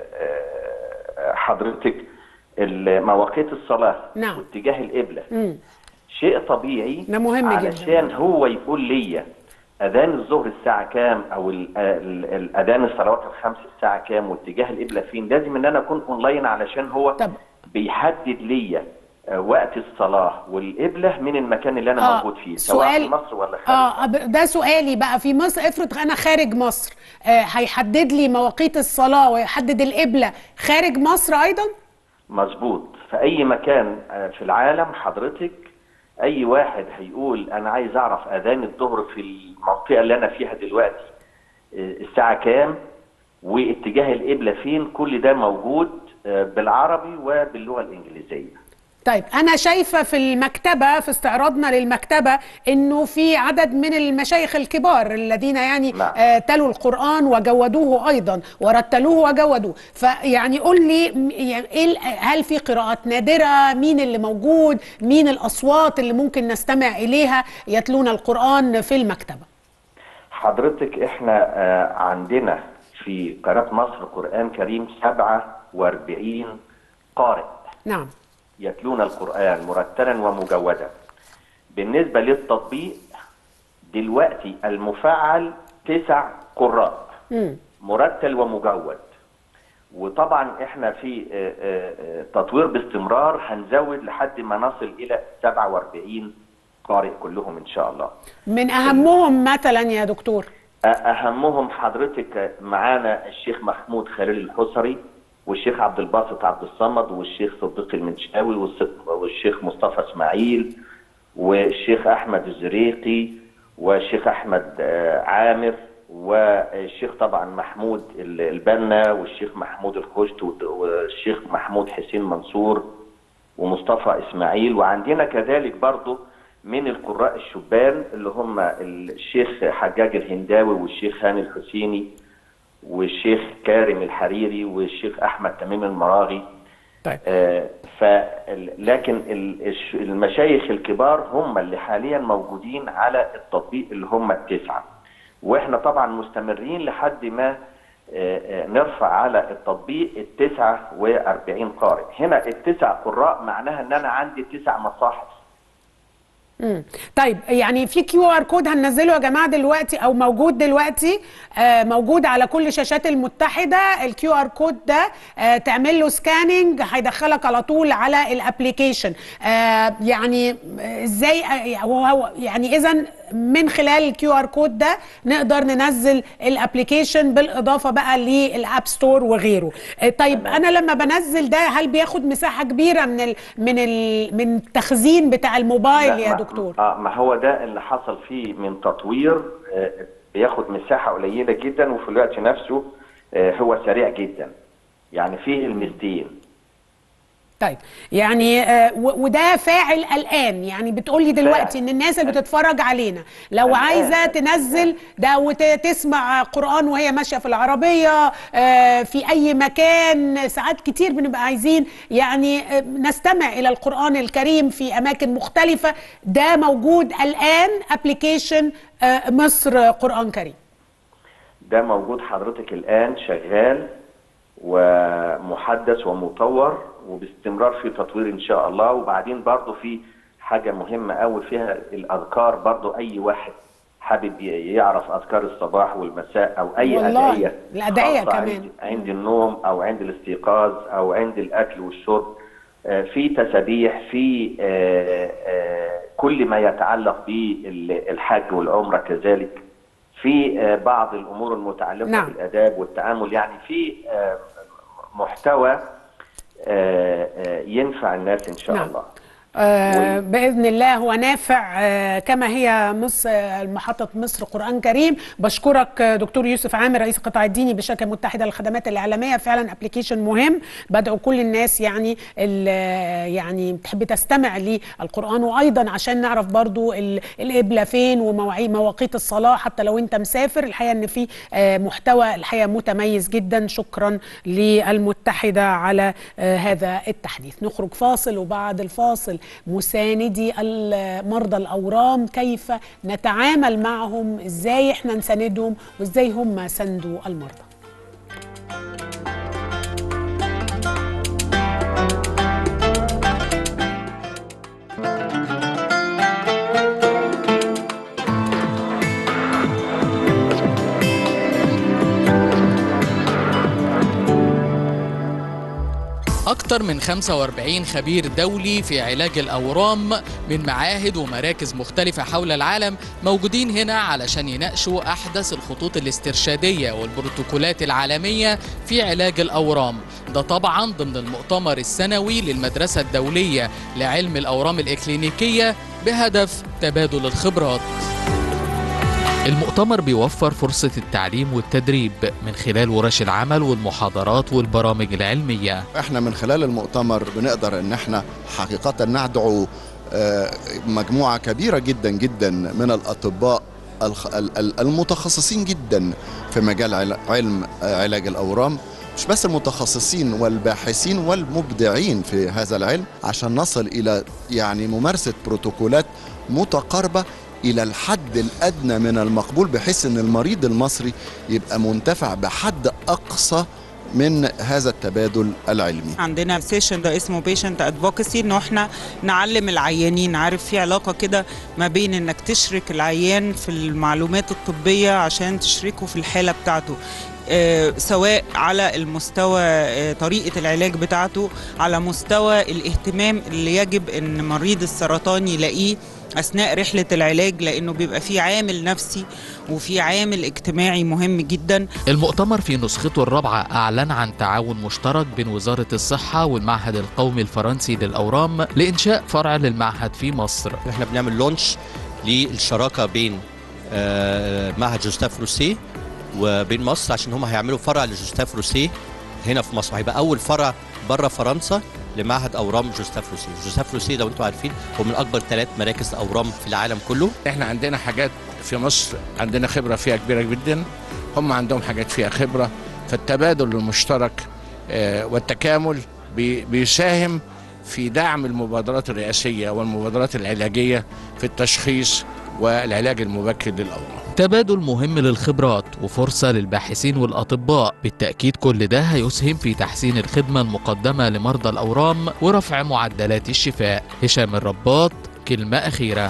آه، حضرتك ال- مواقيت الصلاة نعم. واتجاه القبلة مم. شيء طبيعي ده مهم جدا. علشان هو يقول لي اذان الظهر الساعه كام او ال- ال- الاذان الصلوات الخمس الساعه كام واتجاه القبله فين لازم ان انا اكون اونلاين علشان هو طب. بيحدد لي آه، وقت الصلاه والقبله من المكان اللي انا آه، موجود فيه سواء في سؤال- مصر ولا خارج اه أب- ده سؤالي بقى في مصر افرض انا خارج مصر آه هيحدد لي مواقيت الصلاه ويحدد القبله خارج مصر ايضا مظبوط في اي مكان آه، في العالم حضرتك اي واحد هيقول انا عايز اعرف اذان الظهر في المنطقه اللي انا فيها دلوقتي آه، الساعه كام واتجاه القبله فين كل ده موجود آه، بالعربي وباللغه الانجليزيه طيب انا شايفه في المكتبه في استعراضنا للمكتبه انه في عدد من المشايخ الكبار الذين يعني نعم. آه تلوا القران وجودوه ايضا ورتلوه وجودوه فيعني قول لي م- يعني إيه ال- هل في قراءات نادره مين اللي موجود مين الاصوات اللي ممكن نستمع اليها يتلون القران في المكتبه حضرتك احنا آه، عندنا في قناه مصر قران كريم 47 قارئ نعم يتلون القرآن مرتلا ومجودا بالنسبة للتطبيق دلوقتي المفعل تسع قراء مم. مرتل ومجود وطبعا احنا في آه، آه، آه، تطوير باستمرار هنزود لحد ما نصل الى 47 قارئ كلهم ان شاء الله من اهمهم مثلا يا دكتور أهمهم حضرتك معانا الشيخ محمود خليل الحصري والشيخ عبد الباسط عبد الصمد والشيخ صديق المنشاوي والص- والشيخ مصطفى اسماعيل والشيخ احمد الزريقي والشيخ احمد آه، عامر والشيخ طبعا محمود ال- البنا والشيخ محمود الخشت والد- والشيخ محمود حسين منصور ومصطفى اسماعيل وعندنا كذلك برضو من القراء الشبان اللي هم الشيخ حجاج الهنداوي والشيخ هاني الحسيني والشيخ كارم الحريري والشيخ احمد تميم المراغي طيب آه ف لكن ال- الش- المشايخ الكبار هم اللي حاليا موجودين على التطبيق اللي هم التسعه واحنا طبعا مستمرين لحد ما آه، آه، نرفع على التطبيق التسعة وأربعين قارئ هنا التسع قراء معناها ان انا عندي تسع مصاحف مم. طيب يعني في كيو ار كود هننزله يا جماعه دلوقتي او موجود دلوقتي آه موجود على كل شاشات المتحده الكيو ار كود ده آه تعمل له سكاننج هيدخلك على طول على الابلكيشن آه يعني آه، ازاي آه، هو هو يعني اذا من خلال الكيو ار كود ده نقدر ننزل الابلكيشن بالاضافه بقى للاب ستور وغيره آه، طيب انا لما بنزل ده هل بياخد مساحه كبيره من ال من ال من التخزين بتاع الموبايل لا، يا ما- دكتور اه ما هو ده اللي حصل فيه من تطوير آه بياخد مساحة قليلة جدا وفي الوقت نفسه آه هو سريع جدا يعني فيه الميزتين طيب يعني آه و- وده فاعل الان يعني بتقولي دلوقتي فاعل. ان الناس اللي بتتفرج علينا لو الآن. عايزه تنزل ده وتسمع قران وهي ماشيه في العربيه آه في اي مكان ساعات كتير بنبقى عايزين يعني آه نستمع الى القران الكريم في اماكن مختلفه ده موجود الان ابلكيشن مصر قران كريم ده موجود حضرتك الآن شغال ومحدث ومطور وباستمرار في تطوير إن شاء الله وبعدين برضو في حاجة مهمة أوي فيها الأذكار برضو أي واحد حابب ي- يعرف أذكار الصباح والمساء أو أي والله، أدعية الأدعية خاصة كمان. عند, عند النوم أو عند الاستيقاظ أو عند الأكل والشرب آه، في تسابيح في آه، آه، كل ما يتعلق بالحج والعمرة كذلك في آه، بعض الامور المتعلقه نعم. بالاداب والتعامل يعني في آه، محتوى آه، آه، ينفع الناس ان شاء نعم. الله آه باذن الله هو نافع آه كما هي مصر آه، محطه مصر قران كريم بشكرك آه، دكتور يوسف عامر رئيس القطاع الديني بالشركه المتحده للخدمات الاعلاميه فعلا ابلكيشن مهم بدعو كل الناس يعني ال- يعني بتحب تستمع للقران وايضا عشان نعرف برضو ال- القبله فين ومواعيد مواقيت الصلاه حتى لو انت مسافر الحقيقه ان في آه، محتوى الحقيقه متميز جدا شكرا للمتحده على آه، هذا التحديث نخرج فاصل وبعد الفاصل مساندي مرضى الاورام كيف نتعامل معهم ازاي احنا نساندهم وازاي هم سندوا المرضى أكثر من 45 خبير دولي في علاج الأورام من معاهد ومراكز مختلفة حول العالم موجودين هنا علشان يناقشوا أحدث الخطوط الاسترشادية والبروتوكولات العالمية في علاج الأورام ده طبعا ضمن المؤتمر السنوي للمدرسة الدولية لعلم الأورام الإكلينيكية بهدف تبادل الخبرات المؤتمر بيوفر فرصة التعليم والتدريب من خلال ورش العمل والمحاضرات والبرامج العلمية احنا من خلال المؤتمر بنقدر ان احنا حقيقة ندعو آه، مجموعة كبيرة جدا جدا من الأطباء الخ- ال- ال- المتخصصين جدا في مجال عل- علم آه، علاج الأورام مش بس المتخصصين والباحثين والمبدعين في هذا العلم عشان نصل إلى يعني ممارسة بروتوكولات متقاربة إلى الحد الأدنى من المقبول بحيث أن المريض المصري يبقى منتفع بحد أقصى من هذا التبادل العلمي عندنا سيشن ده اسمه بيشنت ادفوكسي انه احنا نعلم العيانين عارف في علاقه كده ما بين انك تشرك العيان في المعلومات الطبيه عشان تشركه في الحاله بتاعته آه، سواء على المستوى آه، طريقة العلاج بتاعته على مستوى الاهتمام اللي يجب ان مريض السرطان يلاقيه اثناء رحله العلاج لانه بيبقى في عامل نفسي وفي عامل اجتماعي مهم جدا المؤتمر في نسخته الرابعة أعلن عن تعاون مشترك بين وزارة الصحة والمعهد القومي الفرنسي للأورام لإنشاء فرع للمعهد في مصر احنا بنعمل لونش للشراكه بين آه، معهد جوستاف روسيه وبين مصر عشان هم هيعملوا فرع لجوستاف روسيه هنا في مصر هيبقى اول فرع بره فرنسا لمعهد اورام جوستاف روسيه جوستاف روسيه لو انتم عارفين هو من اكبر ثلاث مراكز اورام في العالم كله احنا عندنا حاجات في مصر عندنا خبرة فيها كبيرة جدا هم عندهم حاجات فيها خبرة فالتبادل المشترك آه، والتكامل بي- بيساهم في دعم المبادرات الرئاسية والمبادرات العلاجية في التشخيص والعلاج المبكر للأورام تبادل مهم للخبرات وفرصة للباحثين والأطباء بالتأكيد كل ده هيسهم في تحسين الخدمة المقدمة لمرضى الأورام ورفع معدلات الشفاء هشام الرباط كلمة أخيرة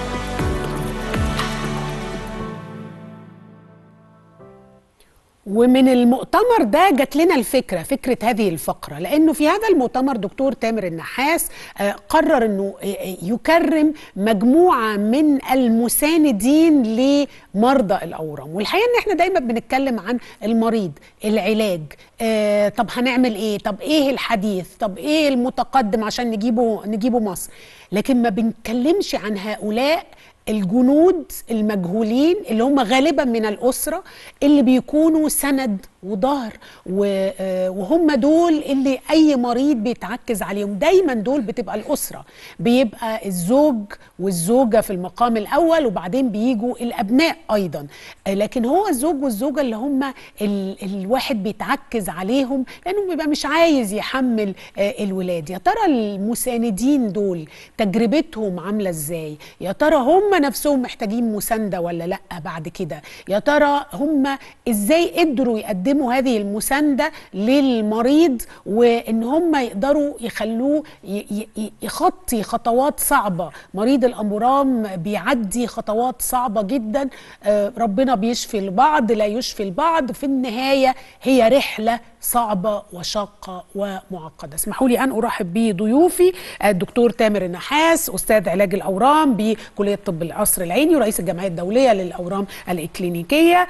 ومن المؤتمر ده جات لنا الفكره فكره هذه الفقره لانه في هذا المؤتمر دكتور تامر النحاس آه، قرر انه آه، آه، يكرم مجموعه من المساندين لمرضى الاورام والحقيقه ان احنا دايما بنتكلم عن المريض العلاج آه، طب هنعمل ايه طب ايه الحديث طب ايه المتقدم عشان نجيبه نجيبه مصر لكن ما بنتكلمش عن هؤلاء الجنود المجهولين اللي هم غالبا من الأسرة اللي بيكونوا سند وظهر و- آه، وهم دول اللي أي مريض بيتعكز عليهم دايما دول بتبقى الأسرة بيبقى الزوج والزوجة في المقام الأول وبعدين بيجوا الأبناء أيضا آه، لكن هو الزوج والزوجة اللي هم ال الواحد بيتعكز عليهم لأنه بيبقى مش عايز يحمل آه، الولاد يا ترى المساندين دول تجربتهم عاملة ازاي يا ترى هم نفسهم محتاجين مساندة ولا لا بعد كده يا ترى هم ازاي قدروا يقدموا هذه المساندة للمريض وان هم يقدروا يخلوه ي- ي- يخطي خطوات صعبة مريض الأمورام بيعدي خطوات صعبة جدا آه، ربنا بيشفي البعض لا يشفي البعض في النهاية هي رحلة صعبة وشاقة ومعقدة اسمحوا لي أن أرحب بضيوفي الدكتور تامر النحاس أستاذ علاج الأورام بكلية طب القصر العيني ورئيس الجمعية الدولية للأورام الإكلينيكية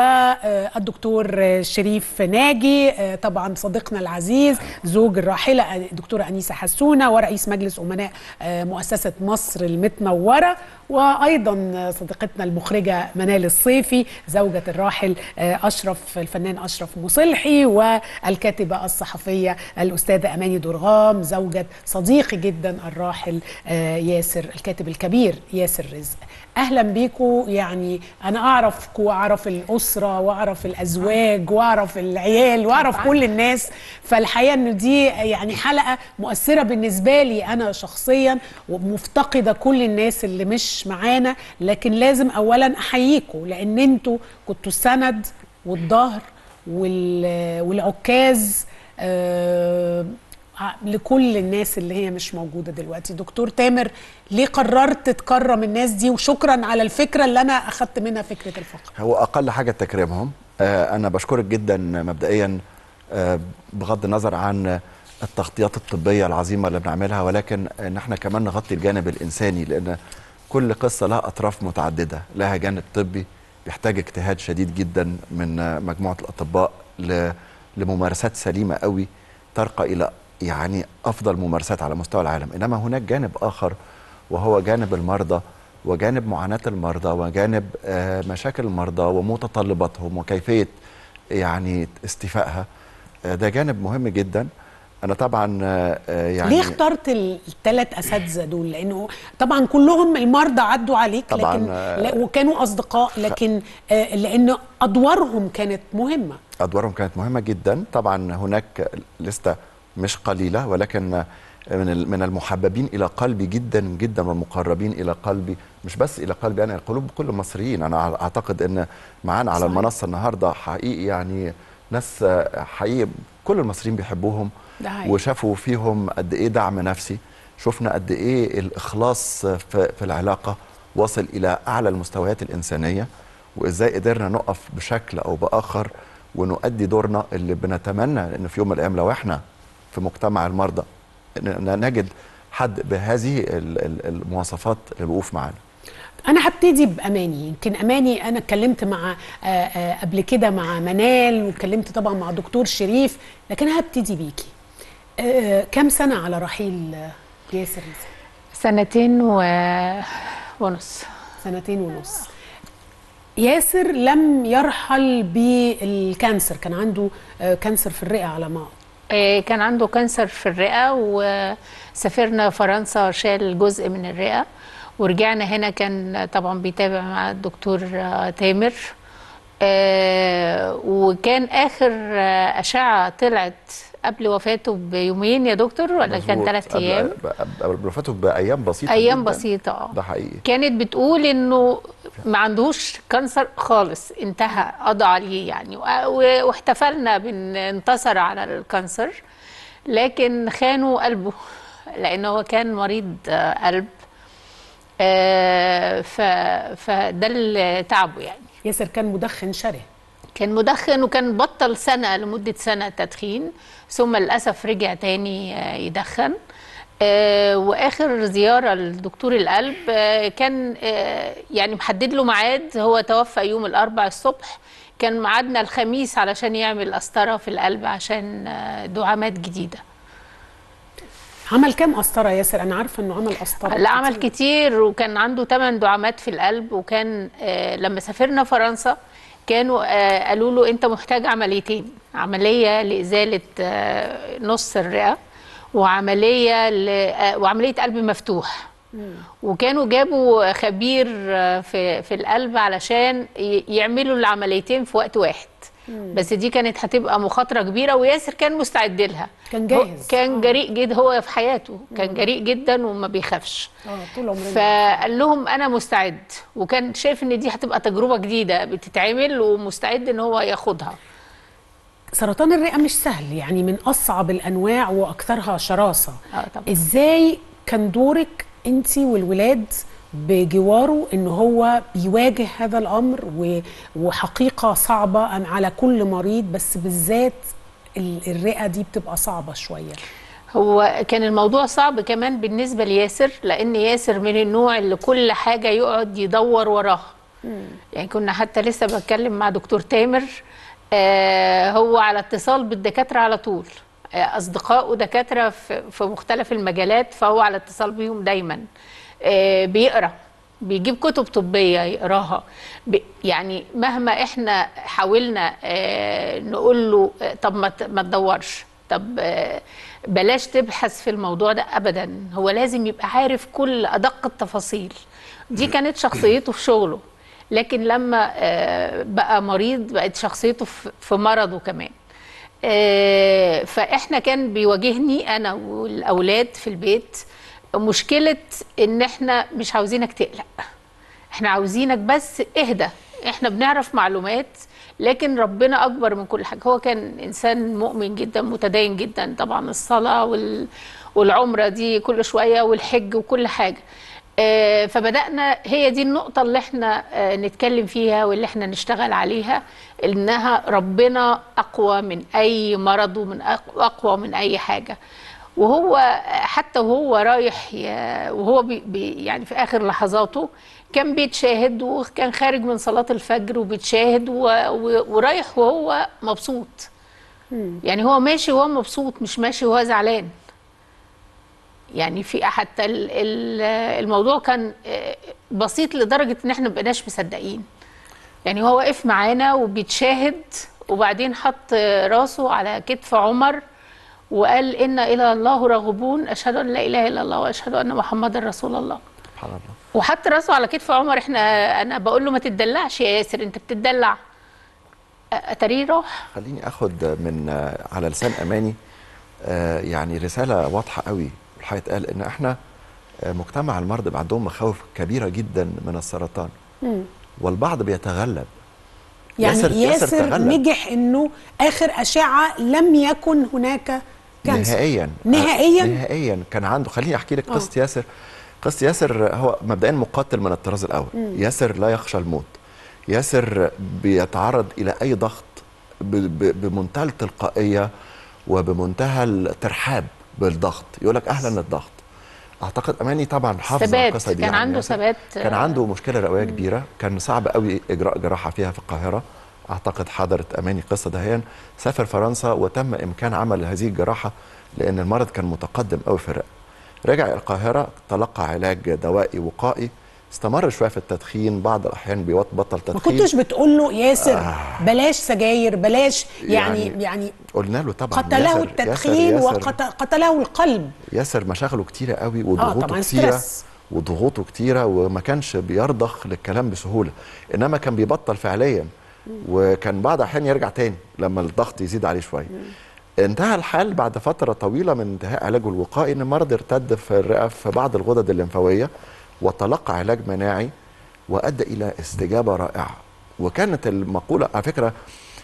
والدكتور شريف ناجي آه، طبعا صديقنا العزيز زوج الراحلة الدكتورة أنيسة حسونة ورئيس مجلس أمناء آه، مؤسسة مصر المتنورة وأيضا صديقتنا المخرجة منال الصيفي زوجة الراحل آه، أشرف الفنان أشرف مصلحي والكاتبة الصحفية الأستاذة أماني درغام زوجة صديقي جدا الراحل آه، ياسر الكاتب الكبير ياسر رزق اهلا بيكم يعني انا اعرفكم واعرف الاسره واعرف الازواج واعرف العيال واعرف كل الناس فالحقيقه ان دي يعني حلقه مؤثره بالنسبه لي انا شخصيا ومفتقده كل الناس اللي مش معانا لكن لازم اولا احييكم لان انتوا كنتوا السند والظهر وال- والعكاز آه، لكل الناس اللي هي مش موجودة دلوقتي دكتور تامر ليه قررت تكرم الناس دي وشكرا على الفكرة اللي أنا أخدت منها فكرة الفقرة هو اقل حاجه تكريمهم آه، انا بشكرك جدا مبدئيا آه، بغض النظر عن التغطيات الطبيه العظيمه اللي بنعملها ولكن ان احنا كمان نغطي الجانب الانساني لان كل قصه لها اطراف متعدده لها جانب طبي بيحتاج اجتهاد شديد جدا من مجموعه الاطباء ل- لممارسات سليمه قوي ترقى الى يعني افضل ممارسات على مستوى العالم انما هناك جانب اخر وهو جانب المرضى وجانب معاناه المرضى وجانب آه، مشاكل المرضى ومتطلباتهم وكيفيه يعني استيفائها آه، ده جانب مهم جدا انا طبعا آه، آه، يعني ليه اخترت الثلاث اساتذه دول لانه طبعا كلهم المرضى عدوا عليك طبعاً، لكن آه، لا وكانوا اصدقاء لكن آه، لان ادوارهم كانت مهمه ادوارهم كانت مهمه جدا طبعا هناك لسته مش قليله ولكن من ال- من المحببين الى قلبي جدا جدا والمقربين الى قلبي مش بس الى قلبي انا قلوب كل المصريين انا اعتقد ان معانا على صحيح. المنصه النهارده حقيقي يعني ناس آه، حقيقي كل المصريين بيحبوهم ده حقيقي. وشافوا فيهم قد ايه دعم نفسي شفنا قد ايه الاخلاص في, في العلاقه وصل الى اعلى المستويات الانسانيه وازاي قدرنا نقف بشكل او باخر ونؤدي دورنا اللي بنتمنى ان في يوم من الايام لو احنا في مجتمع المرضى ن- نجد حد بهذه ال- ال- المواصفات للوقوف معانا انا هبتدي باماني يمكن اماني انا اتكلمت مع آه، آه، قبل كده مع منال واتكلمت طبعا مع دكتور شريف لكن انا هبتدي بيكي آه، كم سنه على رحيل آه، ياسر سنتين و... ونص سنتين ونص ياسر لم يرحل بالكانسر كان عنده آه، كانسر في الرئه على ما آه، كان عنده كانسر في الرئة وسافرنا فرنسا شال جزء من الرئة ورجعنا هنا كان طبعا بيتابع مع الدكتور آه، تامر آه، وكان آخر آه، أشعة طلعت قبل وفاته بيومين يا دكتور ولا كان مظبوط. ثلاث قبل- أيام قبل وفاته بايام بسيطه أيام جداً. بسيطة اه ده حقيقي كانت بتقول انه ما عندوش كانسر خالص انتهى قضى عليه يعني و- واحتفلنا بان انتصر على الكانسر لكن خانوا قلبه لانه هو كان مريض آه، قلب آه، ف- فده اللي تعبه يعني ياسر كان مدخن شره كان مدخن وكان بطل سنة لمدة سنة تدخين ثم للأسف رجع تاني آه، يدخن آه، واخر زياره لدكتور القلب آه، كان آه، يعني محدد له ميعاد هو توفى يوم الاربع الصبح كان ميعادنا الخميس علشان يعمل قسطره في القلب عشان آه، دعامات جديده عمل كام قسطره ياسر انا عارفه انه عمل قسطره لا عمل كتير وكان عنده 8 دعامات في القلب وكان آه، لما سافرنا فرنسا كانوا آه، قالوا له انت محتاج عمليتين عمليه لازاله آه، نص الرئه وعمليه ل... آه، وعمليه قلب مفتوح وكانوا جابوا خبير آه، في في القلب علشان ي- يعملوا العمليتين في وقت واحد بس دي كانت هتبقى مخاطره كبيره وياسر كان مستعد لها كان هو جاهز كان جريء جدا هو في حياته كان جريء جدا وما بيخافش اه طول عمرنا فقال لهم انا مستعد وكان شايف ان دي هتبقى تجربه جديده بتتعمل ومستعد ان هو ياخدها سرطان الرئه مش سهل يعني من اصعب الانواع واكثرها شراسه اه طبعا ازاي كان دورك انت والولاد بجواره ان هو بيواجه هذا الامر و- وحقيقه صعبه أم على كل مريض بس بالذات ال- الرئه دي بتبقى صعبه شويه هو كان الموضوع صعب كمان بالنسبه لياسر لان ياسر من النوع اللي كل حاجه يقعد يدور وراها يعني كنا حتى لسه بتكلم مع دكتور تامر آه هو على اتصال بالدكاتره على طول آه اصدقائه دكاتره في, في مختلف المجالات فهو على اتصال بيهم دايما آه بيقرا بيجيب كتب طبيه يقراها ب- يعني مهما احنا حاولنا آه نقول له آه طب ما ت- ما تدورش طب آه بلاش تبحث في الموضوع ده ابدا هو لازم يبقى عارف كل ادق التفاصيل دي كانت شخصيته في شغله لكن لما آه، بقى مريض بقت شخصيته في في مرضه كمان آه، فاحنا كان بيواجهني انا والاولاد في البيت مشكله ان احنا مش عاوزينك تقلق احنا عاوزينك بس اهدى احنا بنعرف معلومات لكن ربنا اكبر من كل حاجه هو كان انسان مؤمن جدا متدين جدا طبعا الصلاه وال... والعمره دي كل شويه والحج وكل حاجه آه، فبدأنا هي دي النقطة اللي احنا آه، نتكلم فيها واللي احنا نشتغل عليها انها ربنا اقوى من اي مرض ومن أق- اقوى من اي حاجة وهو حتى وهو رايح ي- وهو بي بي يعني في اخر لحظاته كان بيتشاهد وكان خارج من صلاة الفجر وبيتشاهد و- و- ورايح وهو مبسوط يعني هو ماشي وهو مبسوط مش ماشي وهو زعلان يعني في حتى ال- ال- الموضوع كان آه، بسيط لدرجة ان احنا مبقناش مصدقين يعني هو واقف معانا وبيتشاهد وبعدين حط راسه على كتف عمر وقال إنا إلى الله راغبون أشهد أن لا إله إلا الله وأشهد أن محمدا رسول الله سبحان الله وحط راسه على كتف عمر احنا انا بقول له ما تتدلعش يا ياسر انت بتتدلع اتاريه راح خليني اخد من آه، على لسان اماني آه، يعني رساله واضحه قوي الحقيقه قال ان احنا آه، مجتمع المرضى بقى عندهم مخاوف كبيره جدا من السرطان مم. والبعض بيتغلب يعني ياسر- ياسر, ياسر تغلب. نجح انه اخر اشعه لم يكن هناك كانسر نهائيا نهائيا؟ آه، نهائيا كان عنده خليني احكي لك آه. قصه ياسر قصه ياسر هو مبدئيا مقاتل من الطراز الاول مم. ياسر لا يخشى الموت ياسر بيتعرض الى اي ضغط ب- ب- بمنتهى التلقائيه وبمنتهى الترحاب بالضغط يقول لك اهلا الضغط اعتقد اماني طبعا حافظه ثبات القصه دي كان عن عنده ياسر. ثبات كان عنده مشكله رئويه كبيره كان صعب قوي اجراء جراحه فيها في القاهره اعتقد حضرت اماني قصه دهيا سافر فرنسا وتم امكان عمل هذه الجراحه لان المرض كان متقدم قوي في الرئه رجع القاهره تلقى علاج دوائي وقائي استمر شويه في التدخين بعض الاحيان بيبطل ما تدخين كنتش بتقول له ياسر بلاش سجاير بلاش يعني يعني يعني, قلنا له طبعا قتله ياسر- التدخين ياسر- ياسر وقتله القلب ياسر مشاغله كتيرة قوي آه، وضغوطه طبعاً كتيرة ستريس. وضغوطه كتيرة وما كانش بيرضخ للكلام بسهولة إنما كان بيبطل فعليا وكان بعض الأحيان يرجع تاني لما الضغط يزيد عليه شوية انتهى الحال بعد فترة طويلة من انتهاء علاجه الوقائي إن المرض ارتد في الرئة في بعض الغدد الليمفاوية وتلقى علاج مناعي وأدى إلى استجابة رائعة وكانت المقولة على فكرة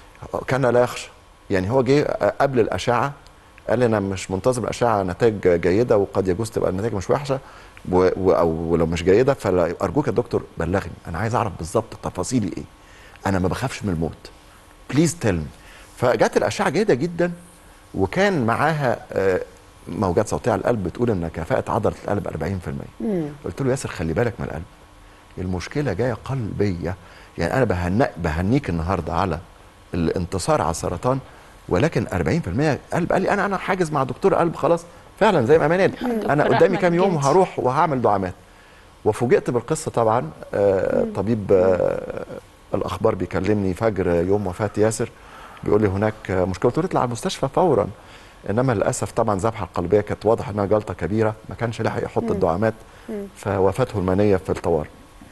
كان لا يخشى يعني هو جه قبل الأشعة قال لي انا مش منتظم الاشعه نتائج جيده وقد يجوز تبقى النتائج مش وحشه و... و... او لو مش جيده فارجوك يا دكتور بلغني انا عايز اعرف بالظبط تفاصيلي ايه انا ما بخافش من الموت بليز تيل مي فجت الاشعه جيده جدا وكان معاها آه، موجات صوتيه على القلب بتقول ان كفاءه عضله القلب 40% مم. قلت له ياسر خلي بالك من القلب المشكله جايه قلبيه يعني انا بهنئ بهنيك النهارده على الانتصار على السرطان ولكن 40% قلب قال لي انا انا حاجز مع دكتور قلب خلاص فعلا زي ما امان قال انا دكتور قدامي أحمد كام يوم جنتي. هروح وهعمل دعامات وفوجئت بالقصه طبعا آه طبيب آه الاخبار بيكلمني فجر يوم وفاه ياسر بيقول لي هناك آه، مشكله قلت له اطلع على المستشفى فورا انما للاسف طبعا الذبحه القلبيه كانت واضح انها جلطه كبيره ما كانش لاحق يحط مم. الدعامات مم. فوفاته المنيه في الطوارئ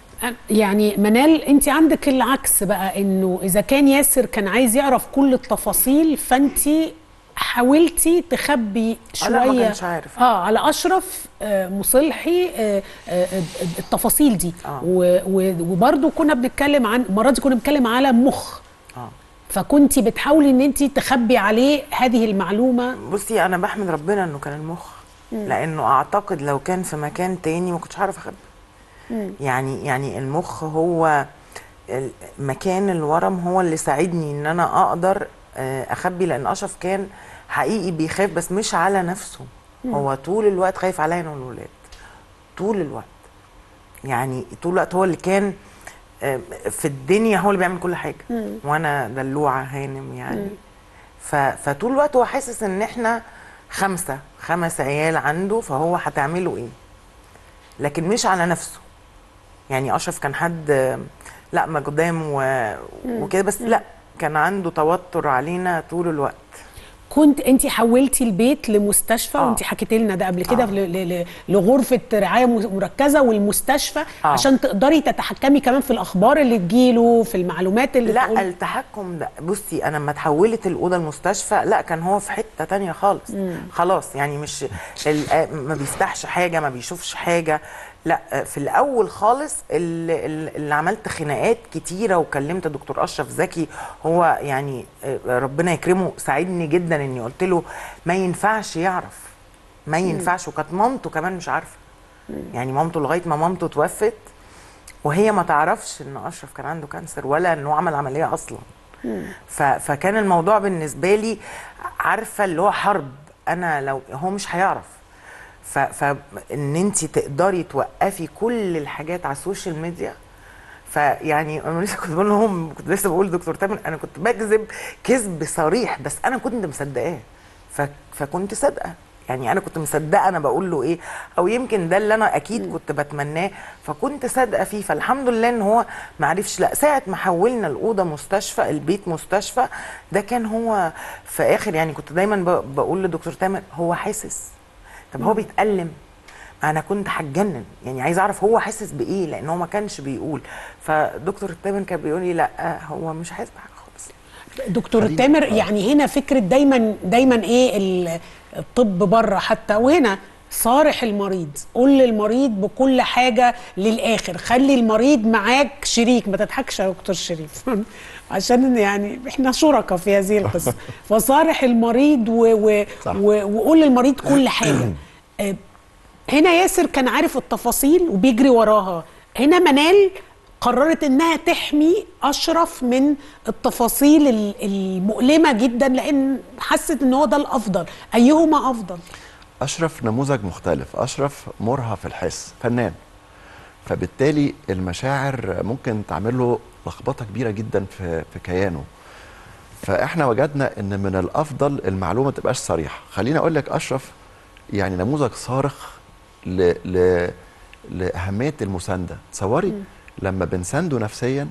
يعني منال انت عندك العكس بقى انه اذا كان ياسر كان عايز يعرف كل التفاصيل فانت حاولتي تخبي آه، شويه لا، ما كانش عارف. اه على اشرف آه مصلحي آه آه التفاصيل دي و- و- وبرضو كنا بنتكلم عن المره دي كنا بنتكلم على مخ اه فكنتي بتحاولي ان انت تخبي عليه هذه المعلومه بصي انا بحمد ربنا انه كان المخ مم. لانه اعتقد لو كان في مكان تاني ما كنتش هعرف اخبي يعني يعني المخ هو ال- مكان الورم هو اللي ساعدني ان انا اقدر آه، اخبي لان اشرف كان حقيقي بيخاف بس مش على نفسه مم. هو طول الوقت خايف عليا انا والولاد طول الوقت يعني طول الوقت هو اللي كان آه، في الدنيا هو اللي بيعمل كل حاجه مم. وانا دلوعه هانم يعني مم. ف... فطول الوقت هو حاسس ان احنا خمسه خمس عيال عنده فهو هتعملوا ايه لكن مش على نفسه يعني اشرف كان حد آه، لا ما قدام و... مم. وكده بس لا كان عنده توتر علينا طول الوقت كنت انت حولتي البيت لمستشفى آه. وانت حكيتي لنا ده قبل كده ل- ل- ل- لغرفه رعايه م- مركزه والمستشفى آه. عشان تقدري تتحكمي كمان في الاخبار اللي تجيله في المعلومات اللي لا تقول- التحكم ده بصي انا لما اتحولت الاوضه المستشفى لا كان هو في حته تانية خالص مم. خلاص يعني مش ال- آه، ما بيفتحش حاجه ما بيشوفش حاجه لا آه، في الاول خالص اللي, اللي عملت خناقات كتيره وكلمت دكتور اشرف زكي هو يعني آه، ربنا يكرمه ساعدني جدا اني قلت له ما ينفعش يعرف ما مم. ينفعش وكانت مامته كمان مش عارفه يعني مامته لغايه ما مامته توفت وهي ما تعرفش ان اشرف كان عنده كانسر ولا انه عمل عمليه اصلا ف... فكان الموضوع بالنسبه لي عارفه اللي هو حرب انا لو هو مش هيعرف ف... فان انت تقدري توقفي كل الحاجات على السوشيال ميديا فيعني انا لسه كنت بقول لهم كنت لسه بقول دكتور تامر انا كنت بكذب كذب صريح بس انا كنت مصدقاه ف... فكنت صادقه يعني انا كنت مصدقه انا بقول له ايه او يمكن ده اللي انا اكيد كنت بتمناه فكنت صادقه فيه فالحمد لله ان هو ما عرفش لا ساعه ما حولنا الاوضه مستشفى البيت مستشفى ده كان هو في اخر يعني كنت دايما ب- بقول لدكتور تامر هو حاسس طب هو بيتألم انا كنت هتجنن يعني عايز اعرف هو حاسس بايه لان هو ما كانش بيقول فدكتور تامر كان بيقول لي لا هو مش حاسس بحاجه خالص دكتور تامر يعني هنا فكره دايما دايما ايه ال- الطب بره حتى وهنا صارح المريض قول للمريض بكل حاجه للاخر خلي المريض معاك شريك ما تضحكش يا دكتور شريف عشان يعني احنا شركاء في هذه القصه فصارح المريض و و و وقول للمريض كل حاجه آه، هنا ياسر كان عارف التفاصيل وبيجري وراها هنا منال قررت انها تحمي اشرف من التفاصيل ال- المؤلمه جدا لان حست ان هو ده الافضل ايهما افضل اشرف نموذج مختلف اشرف مرهف الحس فنان فبالتالي المشاعر ممكن تعمل له لخبطه كبيره جدا في في كيانه فاحنا وجدنا ان من الافضل المعلومه ما تبقاش صريحه خليني اقول لك اشرف يعني نموذج صارخ ل... ل... لاهميه المسانده تصوري مم. لما بنسانده نفسيا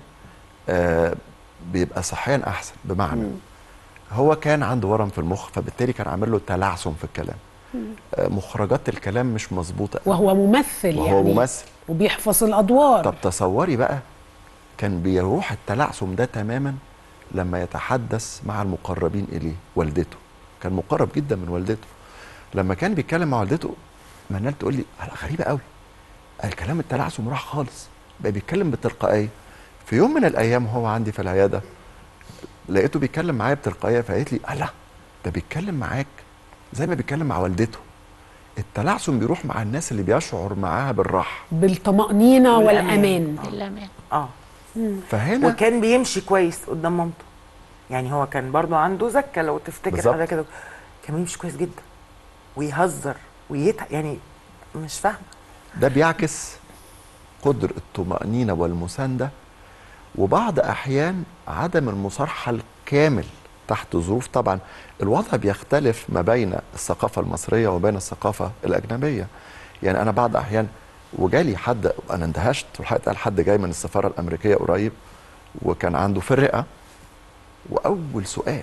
آه بيبقى صحيا احسن بمعنى هو كان عنده ورم في المخ فبالتالي كان عامل له تلعثم في الكلام آه، مخرجات الكلام مش مظبوطه وهو ممثل وهو يعني ممثل وبيحفظ الادوار طب تصوري بقى كان بيروح التلعثم ده تماما لما يتحدث مع المقربين اليه والدته كان مقرب جدا من والدته لما كان بيتكلم مع والدته منال تقول لي "لا، غريبه قوي الكلام التلعثم راح خالص بقى بيتكلم بتلقائيه في يوم من الايام هو عندي في العياده لقيته بيتكلم معايا بتلقائيه فقالت لي الله ده بيتكلم معاك زي ما بيتكلم مع والدته التلعثم بيروح مع الناس اللي بيشعر معاها بالراحه بالطمانينه والأمان. والامان الامان اه فهنا وكان بيمشي كويس قدام مامته يعني هو كان برضو عنده زكه لو تفتكر بالظبط. حاجه كده كان بيمشي كويس جدا ويهزر ويضحك يعني مش فاهمه ده بيعكس قدر الطمأنينة والمساندة وبعض أحيان عدم المصارحة الكامل تحت ظروف طبعا الوضع بيختلف ما بين الثقافة المصرية وبين الثقافة الأجنبية يعني أنا بعض أحيان وجالي حد أنا اندهشت والحقيقة قال حد جاي من السفارة الأمريكية قريب وكان عنده في الرئة وأول سؤال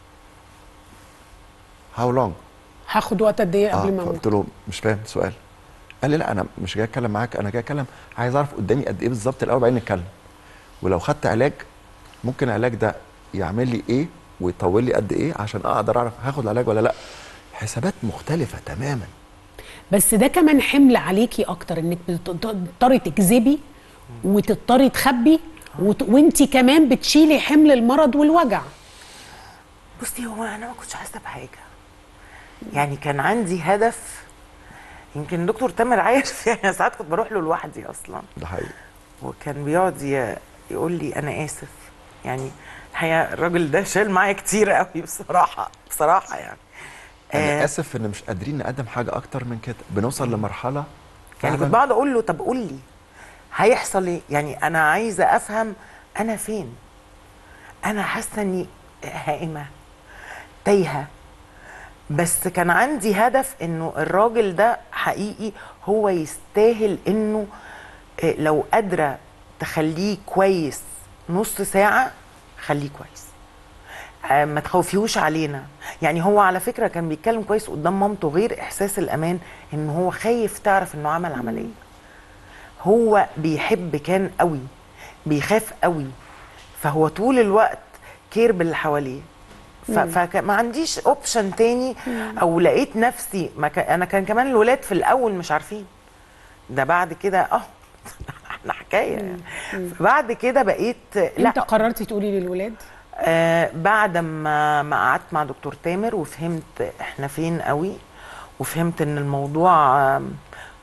هاو لونج هاخد وقت قد ايه قبل ما اموت قلت له مش فاهم السؤال قال لي لا انا مش جاي اتكلم معاك انا جاي اتكلم عايز اعرف قدامي قد ايه بالظبط الاول بعدين نتكلم ولو خدت علاج ممكن العلاج ده يعمل لي ايه ويطول لي قد ايه عشان اقدر اعرف هاخد العلاج ولا لا حسابات مختلفه تماما بس ده كمان حمل عليكي اكتر انك بتضطري تكذبي وتضطري تخبي وت... وانت كمان بتشيلي حمل المرض والوجع بصي هو انا ما كنتش حاسه بحاجه يعني كان عندي هدف يمكن دكتور تامر عارف يعني أنا ساعات كنت بروح له لوحدي اصلا ده حقيقي وكان بيقعد ي- يقول لي انا اسف يعني الحقيقه الراجل ده شال معايا كتير قوي بصراحه بصراحه يعني انا آه، اسف ان مش قادرين نقدم حاجه اكتر من كده بنوصل لمرحله يعني كنت فعلاً بقعد اقول له طب قول لي هيحصل ايه يعني انا عايزه افهم انا فين انا حاسه اني هائمه تايهه بس كان عندي هدف انه الراجل ده حقيقي هو يستاهل انه آه، لو قادره تخليه كويس نص ساعه خليه كويس آه، ما تخوفيهوش علينا يعني هو على فكره كان بيتكلم كويس قدام مامته غير احساس الامان ان هو خايف تعرف انه عمل عمليه هو بيحب كان قوي بيخاف قوي فهو طول الوقت كير باللي حواليه ف- مم. فما عنديش اوبشن تاني او لقيت نفسي ما كان انا كان كمان الولاد في الاول مش عارفين ده بعد كده اه احنا حكايه يعني بعد كده بقيت لا انت قررتي تقولي للولاد آه بعد ما ما قعدت مع دكتور تامر وفهمت احنا فين قوي وفهمت ان الموضوع آم،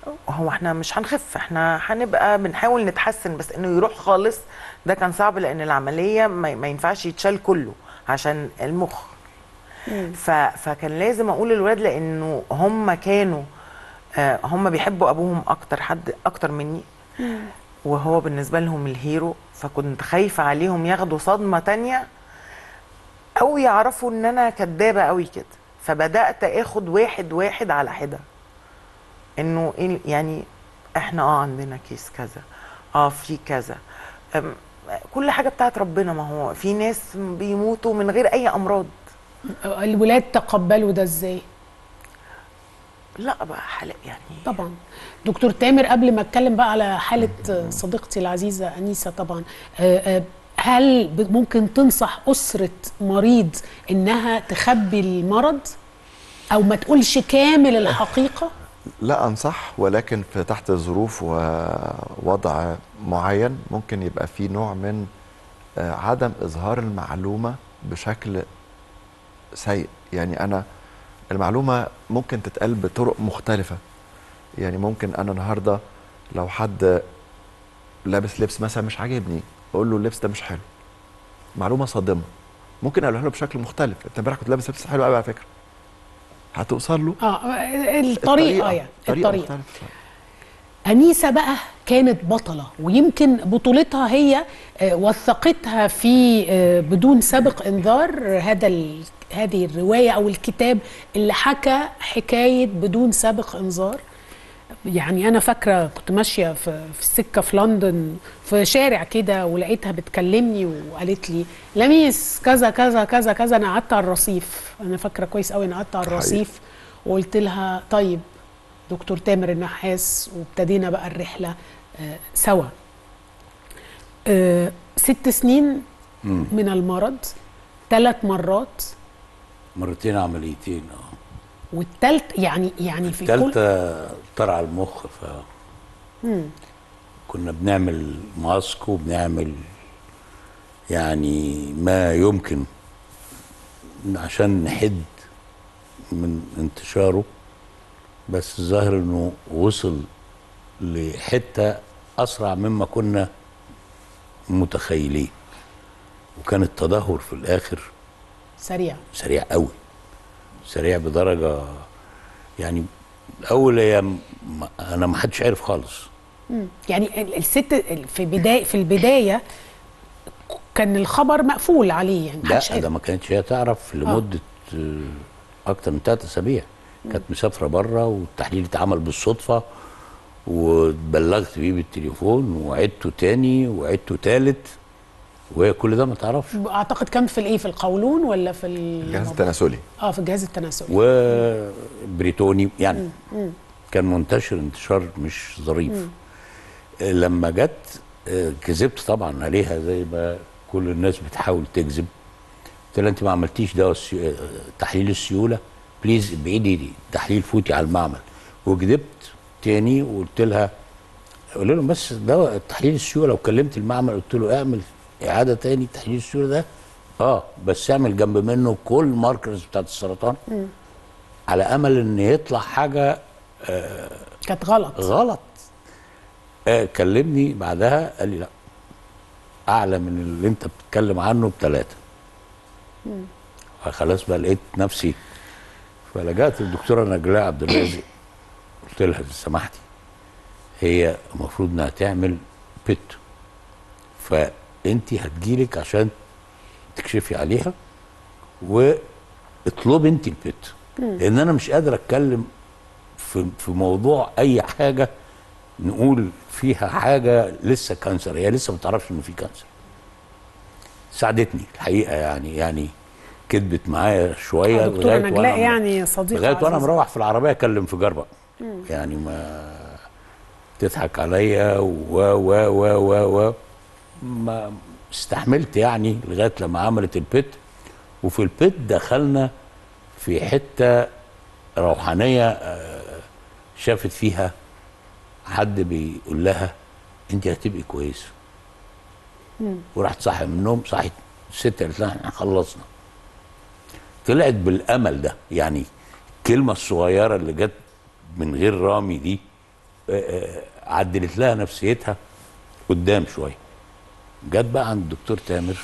هو احنا مش هنخف احنا هنبقى بنحاول نتحسن بس انه يروح خالص ده كان صعب لان العمليه ما, ما ينفعش يتشال كله عشان المخ ف... فكان لازم اقول للولاد لانه هم كانوا آه، هم بيحبوا ابوهم اكتر حد اكتر مني وهو بالنسبه لهم الهيرو فكنت خايفه عليهم ياخدوا صدمه تانية او يعرفوا ان انا كدابه قوي كده فبدات اخد واحد واحد على حده انه إيه يعني احنا اه عندنا كيس كذا اه في كذا أم، كل حاجه بتاعت ربنا ما هو في ناس بيموتوا من غير اي امراض الولاد تقبلوا ده ازاي لا بقى حلق يعني طبعا دكتور تامر قبل ما اتكلم بقى على حاله صديقتي العزيزه انيسه طبعا آه، آه، هل ب- ممكن تنصح اسره مريض انها تخبي المرض او ما تقولش كامل الحقيقه لا انصح ولكن في تحت ظروف ووضع معين ممكن يبقى في نوع من آه، عدم اظهار المعلومه بشكل سيء يعني انا المعلومه ممكن تتقال بطرق مختلفه يعني ممكن انا النهارده لو حد لابس لبس مثلا مش عاجبني اقول له اللبس ده مش حلو معلومه صادمه ممكن اقولها له بشكل مختلف انت امبارح كنت لابس لبس حلو قوي على فكره هتوصل له اه الطريقه يعني طريقه الطريقه مختلفه أنيسة بقى كانت بطلة ويمكن بطولتها هي آه، وثقتها في آه، بدون سابق إنذار هذا ال- هذه الرواية أو الكتاب اللي حكى حكاية بدون سابق إنذار يعني أنا فاكرة كنت ماشية في, في السكة في لندن في شارع كده ولقيتها بتكلمني وقالت لي لميس كذا كذا كذا كذا أنا قعدت على الرصيف أنا فاكرة كويس قوي أنا قعدت على حقيقي. الرصيف وقلت لها طيب دكتور تامر النحاس وابتدينا بقى الرحله آه، سوا آه، ست سنين مم. من المرض ثلاث مرات مرتين عمليتين اه والثالث يعني يعني في كل التالتة طرع المخ مم. فكنا بنعمل ماسك وبنعمل يعني ما يمكن عشان نحد من انتشاره بس الظاهر انه وصل لحته اسرع مما كنا متخيلين وكان التدهور في الاخر سريع سريع قوي سريع بدرجه يعني اول ايام ما- انا ما حدش عارف خالص مم. يعني ال- الست ال- في بدايه في البدايه كان الخبر مقفول عليه يعني محدش لا عارف. ده ما كانتش هي تعرف لمده آه. اكتر من ثلاث اسابيع كانت مسافره بره والتحليل اتعمل بالصدفه واتبلغت بيه بالتليفون وعدته تاني وعدته تالت وهي كل ده ما تعرفش اعتقد كان في الايه في القولون ولا في الجهاز ال- التناسلي اه في الجهاز التناسلي وبريتوني يعني مم. كان منتشر انتشار مش ظريف مم. لما جت آه، كذبت طبعا عليها زي ما كل الناس بتحاول تكذب قلت لها انت ما عملتيش دواء السيو... آه، تحليل السيوله بليز ابعدي تحليل فوتي على المعمل وكذبت تاني وقلت لها قلت لهم بس دواء تحليل السيوله لو كلمت المعمل قلت له اعمل اعاده تاني تحليل السيوله ده اه بس اعمل جنب منه كل ماركرز بتاعت السرطان مم. على امل ان يطلع حاجه كانت غلط غلط آه كلمني بعدها قال لي لا اعلى من اللي انت بتتكلم عنه بثلاثه مم. فخلاص بقى لقيت نفسي فلجأت للدكتوره نجلاء عبد الرازق قلت لها لو سمحتي هي المفروض انها تعمل بيت فانت هتجيلك عشان تكشفي عليها واطلبي انت البيت مم. لان انا مش قادر اتكلم في في موضوع اي حاجه نقول فيها حاجه لسه كانسر هي لسه ما تعرفش ان في كانسر ساعدتني الحقيقه يعني يعني كدبت معايا شويه آه، دكتورة لغاية نجلاء وأنا- يعني صديقة لغايه وانا عزيزة. مروح في العربيه اكلم في جربه مم. يعني ما تضحك عليا و و و و و ما استحملت يعني لغايه لما عملت البيت وفي البيت دخلنا في حته روحانيه آه، شافت فيها حد بيقول لها انت هتبقي كويسه مم. وراحت صاحيه من النوم صحيت الست قالت لها احنا خلصنا طلعت بالامل ده يعني الكلمه الصغيره اللي جت من غير رامي دي آه، آه، عدلت لها نفسيتها قدام شويه جت بقى عند الدكتور تامر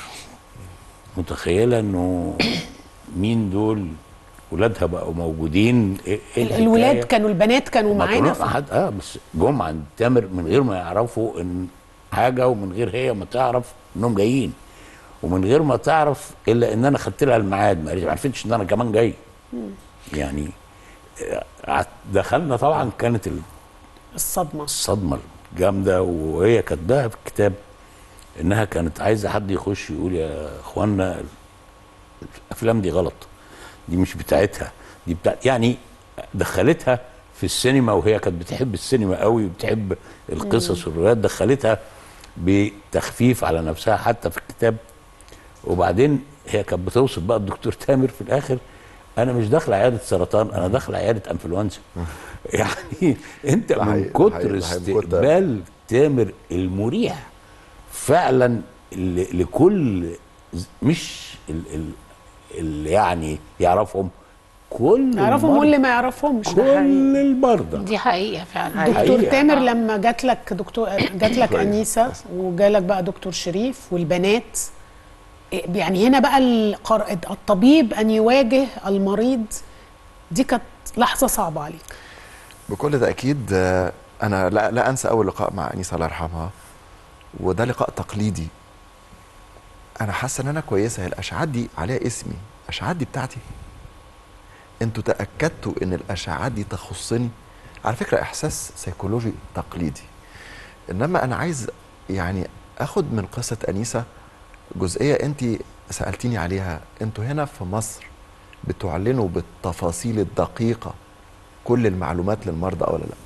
متخيله انه مين دول ولادها بقوا موجودين ايه إيه الحكاية؟ الولاد كانوا البنات كانوا ما معانا كانوا- في- حد اه بس جم عند تامر من غير ما يعرفوا ان حاجه ومن غير هي ما تعرف انهم جايين ومن غير ما تعرف الا ان انا خدت لها الميعاد ما قالتش- ما عرفتش ان انا كمان جاي يعني آه، دخلنا طبعا كانت ال- الصدمه الصدمه الجامده وهي كاتباها في الكتاب انها كانت عايزه حد يخش يقول يا اخوانا الافلام دي غلط دي مش بتاعتها دي بتاع يعني دخلتها في السينما وهي كانت بتحب السينما قوي وبتحب القصص والروايات دخلتها بتخفيف على نفسها حتى في الكتاب وبعدين هي كانت بتوصف بقى الدكتور تامر في الاخر انا مش داخله عياده سرطان انا داخله عياده انفلونزا يعني انت ده من حقيقي، كتر ده حقيقي، من كتر- استقبال تامر المريح فعلا ل- لكل ز- مش ال- ال- اللي يعني يعرفهم كل يعرفهم المرضى. واللي ما يعرفهمش ده كل حقيقي. المرضى دي حقيقه فعلا دكتور حقيقة. تامر لما جات لك دكتور جات لك انيسه وجالك بقى دكتور شريف والبنات إيه يعني هنا بقى القر... الطبيب ان يواجه المريض دي كانت لحظه صعبه عليك بكل تأكيد آه، أنا لا, لا أنسى أول لقاء مع أنيسة الله يرحمها وده لقاء تقليدي أنا حاسة إن أنا كويسة هي الأشعات دي عليها اسمي الأشعات دي بتاعتي أنتوا تأكدتوا إن الأشعات دي تخصني على فكرة إحساس سيكولوجي تقليدي إنما أنا عايز يعني أخد من قصة أنيسة جزئية أنت سألتيني عليها أنتوا هنا في مصر بتعلنوا بالتفاصيل الدقيقة كل المعلومات للمرضى ولا لا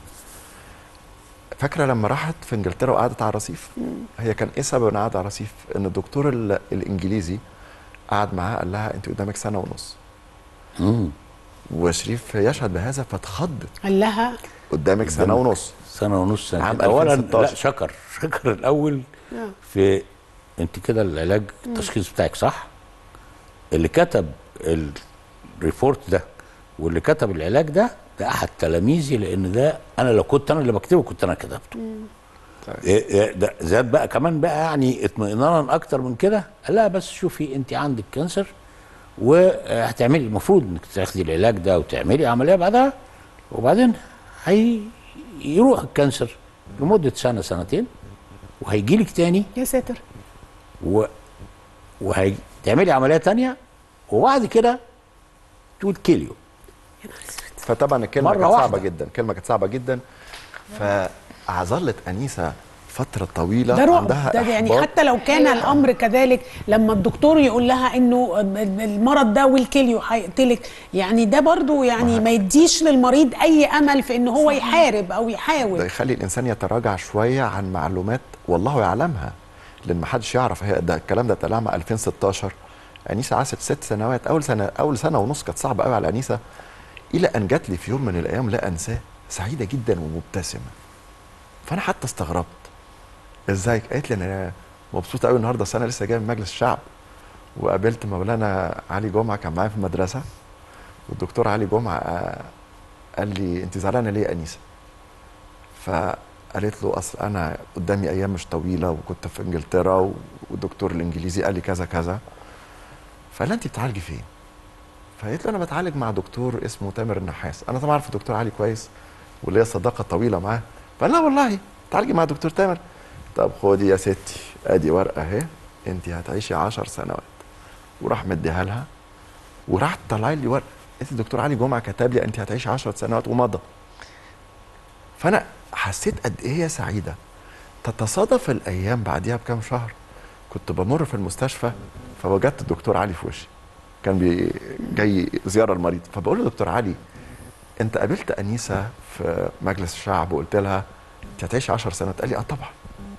فاكره لما راحت في انجلترا وقعدت على الرصيف هي كان ايه سبب انها قاعده على الرصيف ان الدكتور ال- الانجليزي قعد معاها قال لها انت قدامك سنه ونص مم. وشريف يشهد بهذا فاتخضت قال لها قدامك سنه قدامك ونص سنه ونص سنه عام اولا 2016. لا شكر شكر الاول آه. في انت كده العلاج التشخيص بتاعك صح اللي كتب الريبورت ده واللي كتب العلاج ده ده احد تلاميذي لان ده انا لو كنت انا اللي بكتبه كنت انا كتبته إيه إيه ده زاد بقى كمان بقى يعني اطمئنانا اكتر من كده قال لها بس شوفي انت عندك كانسر وهتعملي المفروض انك تاخدي العلاج ده وتعملي عمليه بعدها وبعدين هي يروح الكانسر لمده سنه سنتين وهيجي لك تاني يا ساتر و وهتعملي عمليه تانية وبعد كده تقول كيليو فطبعا الكلمه مرة كانت صعبه واحدة. جدا الكلمه كانت صعبه جدا فظلت انيسه فتره طويله ده رعب عندها ده يعني إحباط. حتى لو كان الامر كذلك لما الدكتور يقول لها انه المرض ده والكليو هيقتلك يعني ده برضو يعني ما يديش للمريض اي امل في ان هو يحارب او ده يحاول يخلي الانسان يتراجع شويه عن معلومات والله يعلمها لان ما حدش يعرف هي ده الكلام ده طلع مع 2016 انيسه عاشت ست سنوات اول سنه اول سنه ونص كانت صعبه قوي على انيسه الى ان جات لي في يوم من الايام لا انساه سعيده جدا ومبتسمه فانا حتى استغربت ازيك قالت لي انا مبسوطه قوي النهارده أصل انا لسه جاي من مجلس الشعب وقابلت مولانا علي جمعه كان معايا في المدرسه والدكتور علي جمعه آه، قال لي انت زعلانه ليه يا انيسه فقالت له اصل انا قدامي ايام مش طويله وكنت في انجلترا والدكتور الانجليزي قال لي كذا كذا فقال لها انت بتعالجي فين؟ فقالت له انا بتعالج مع دكتور اسمه تامر النحاس انا طبعا عارف الدكتور علي كويس وليا صداقه طويله معاه فقال لها والله تعالجي مع دكتور تامر طب خدي يا ستي ادي ورقه اهي انت هتعيشي 10 سنوات وراح مديها لها وراح طلع لي ورقه قالت لي الدكتور علي جمعه كتب لي انت هتعيشي 10 سنوات ومضى فانا حسيت قد ايه هي سعيده تتصادف الايام بعديها بكام شهر كنت بمر في المستشفى فوجدت الدكتور علي في وشي كان بي جاي زياره المريض فبقول له دكتور علي انت قابلت انيسه في مجلس الشعب وقلت لها انت هتعيشي 10 سنوات قال لي اه طبعا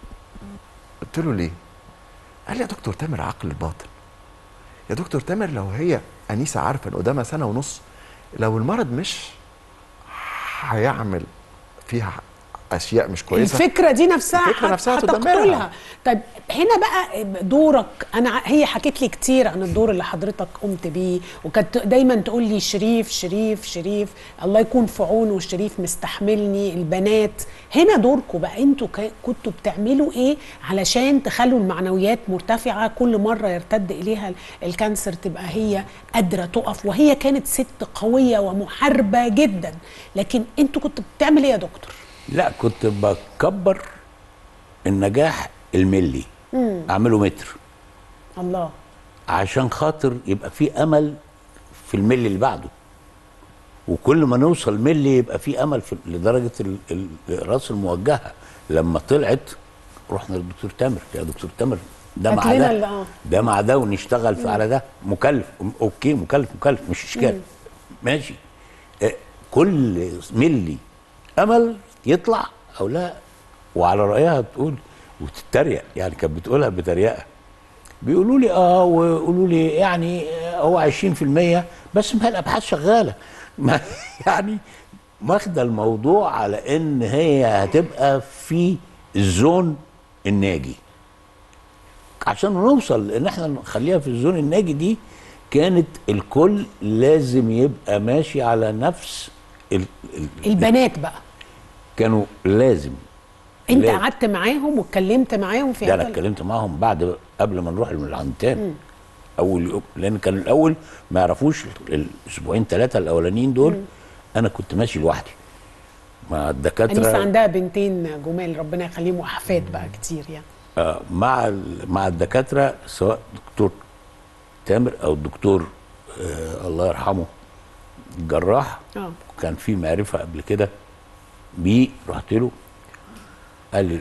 قلت له ليه قال لي يا دكتور تامر عقل الباطن يا دكتور تامر لو هي انيسه عارفه ان قدامها سنه ونص لو المرض مش هيعمل فيها اشياء مش كويسه الفكره دي نفسها الفكرة هت- نفسها هتقتلها تدمرها. طيب هنا بقى دورك انا ع- هي حكيت لي كتير عن الدور اللي حضرتك قمت بيه وكانت دايما تقول لي شريف شريف شريف الله يكون في عونه شريف مستحملني البنات هنا دوركم بقى انتوا كا- كنتوا بتعملوا ايه علشان تخلوا المعنويات مرتفعه كل مره يرتد اليها ال- الكانسر تبقى هي قادره تقف وهي كانت ست قويه ومحاربه جدا لكن انتوا كنتوا بتعمل ايه يا دكتور لا كنت بكبر النجاح الملي مم. اعمله متر الله عشان خاطر يبقى في امل في الملي اللي بعده وكل ما نوصل ملي يبقى في امل في لدرجه ال- ال- الراس الموجهه لما طلعت رحنا للدكتور تامر يا دكتور تامر ده هات مع لنا ده ال- آه. ده مع ده ونشتغل في مم. على ده مكلف أم- اوكي مكلف مكلف مش اشكال مم. ماشي آه، كل ملي امل يطلع او لا وعلى رايها بتقول وتتريق يعني كانت بتقولها بتريقه بيقولوا لي اه ويقولوا لي يعني آه، هو 20% بس ما هي الابحاث شغاله ما يعني واخده الموضوع على ان هي هتبقى في الزون الناجي عشان نوصل ان احنا نخليها في الزون الناجي دي كانت الكل لازم يبقى ماشي على نفس ال ال البنات بقى كانوا لازم انت لازم. قعدت معاهم واتكلمت معاهم في ده انا هذا ال- اتكلمت معاهم بعد قبل ما نروح العنتان مم. اول يوم لان كان الاول ما يعرفوش الاسبوعين ثلاثه الاولانيين دول مم. انا كنت ماشي لوحدي مع الدكاتره انيسه عندها بنتين جمال ربنا يخليهم واحفاد بقى كتير يعني آه، مع ال- مع الدكاتره سواء دكتور تامر او الدكتور آه الله يرحمه الجراح اه كان في معرفه قبل كده بيه رحت له قال لي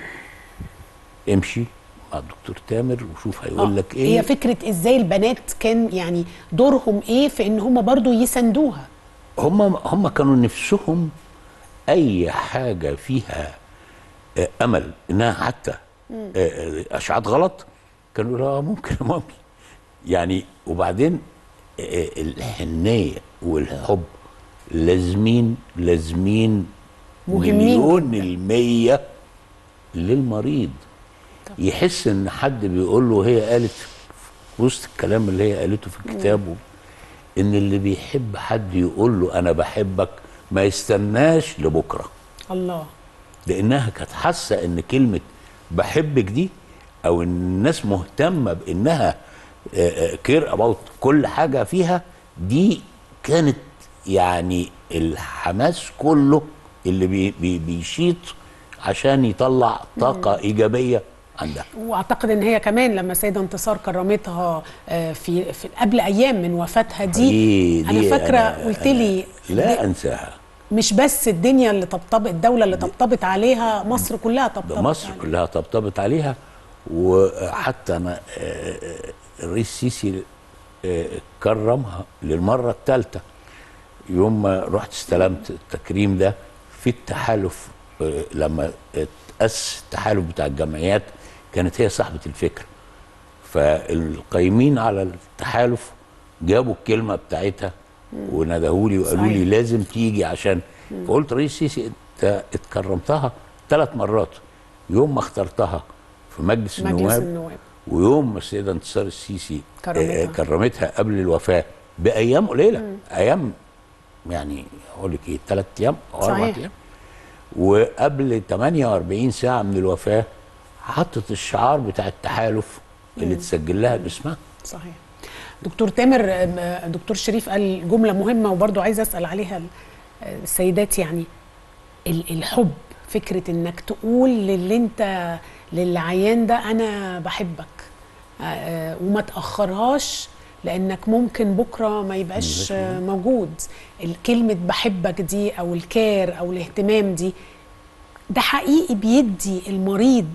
امشي مع الدكتور تامر وشوف هيقول لك ايه هي فكره ازاي البنات كان يعني دورهم ايه في ان هم برضو يساندوها هم هم كانوا نفسهم اي حاجه فيها آه، امل انها حتى مم. آه، آه، اشعاعات غلط كانوا يقولوا آه، ممكن يا مامي يعني وبعدين آه، الحنيه والحب لازمين لازمين مهمين مليون المية للمريض يحس ان حد بيقول له هي قالت في وسط الكلام اللي هي قالته في كتابه ان اللي بيحب حد يقول له انا بحبك ما يستناش لبكره الله لانها كانت حاسه ان كلمه بحبك دي او ان الناس مهتمه بانها كير اباوت كل حاجه فيها دي كانت يعني الحماس كله اللي بي بي بيشيط عشان يطلع طاقه ايجابيه عندها واعتقد ان هي كمان لما السيده انتصار كرمتها آه، في, في قبل ايام من وفاتها دي, دي- انا دي فاكره أنا- قلت لي لا انساها مش بس الدنيا اللي طبطبت الدوله اللي طبطبت عليها مصر كلها طبطبت ده مصر عليها. كلها طبطبت عليها وحتى انا آه، آه، الرئيس السيسي آه، كرمها للمره الثالثه يوم ما رحت استلمت التكريم ده في التحالف آه، لما اتأسس التحالف بتاع الجمعيات كانت هي صاحبة الفكرة فالقايمين على التحالف جابوا الكلمة بتاعتها وندهولي وقالوا لي صحيح. لازم تيجي عشان مم. فقلت رئيس السيسي انت اتكرمتها ثلاث مرات يوم ما اخترتها في مجلس, مجلس النواب النواب ويوم ما السيده انتصار السيسي كرمتها. آه، كرمتها قبل الوفاه بايام قليله ايام يعني اقول لك ايه ثلاث ايام او اربع صحيح. ايام وقبل 48 ساعه من الوفاه حطت الشعار بتاع التحالف اللي مم. تسجل لها باسمها صحيح دكتور تامر آم، دكتور شريف قال جمله مهمه وبرضو عايزه اسال عليها ال- السيدات يعني ال- الحب فكره انك تقول للي انت للعيان ده انا بحبك آه، آه، وما تاخرهاش لانك ممكن بكره ما يبقاش آه، موجود الكلمه بحبك دي او الكير او الاهتمام دي ده حقيقي بيدي المريض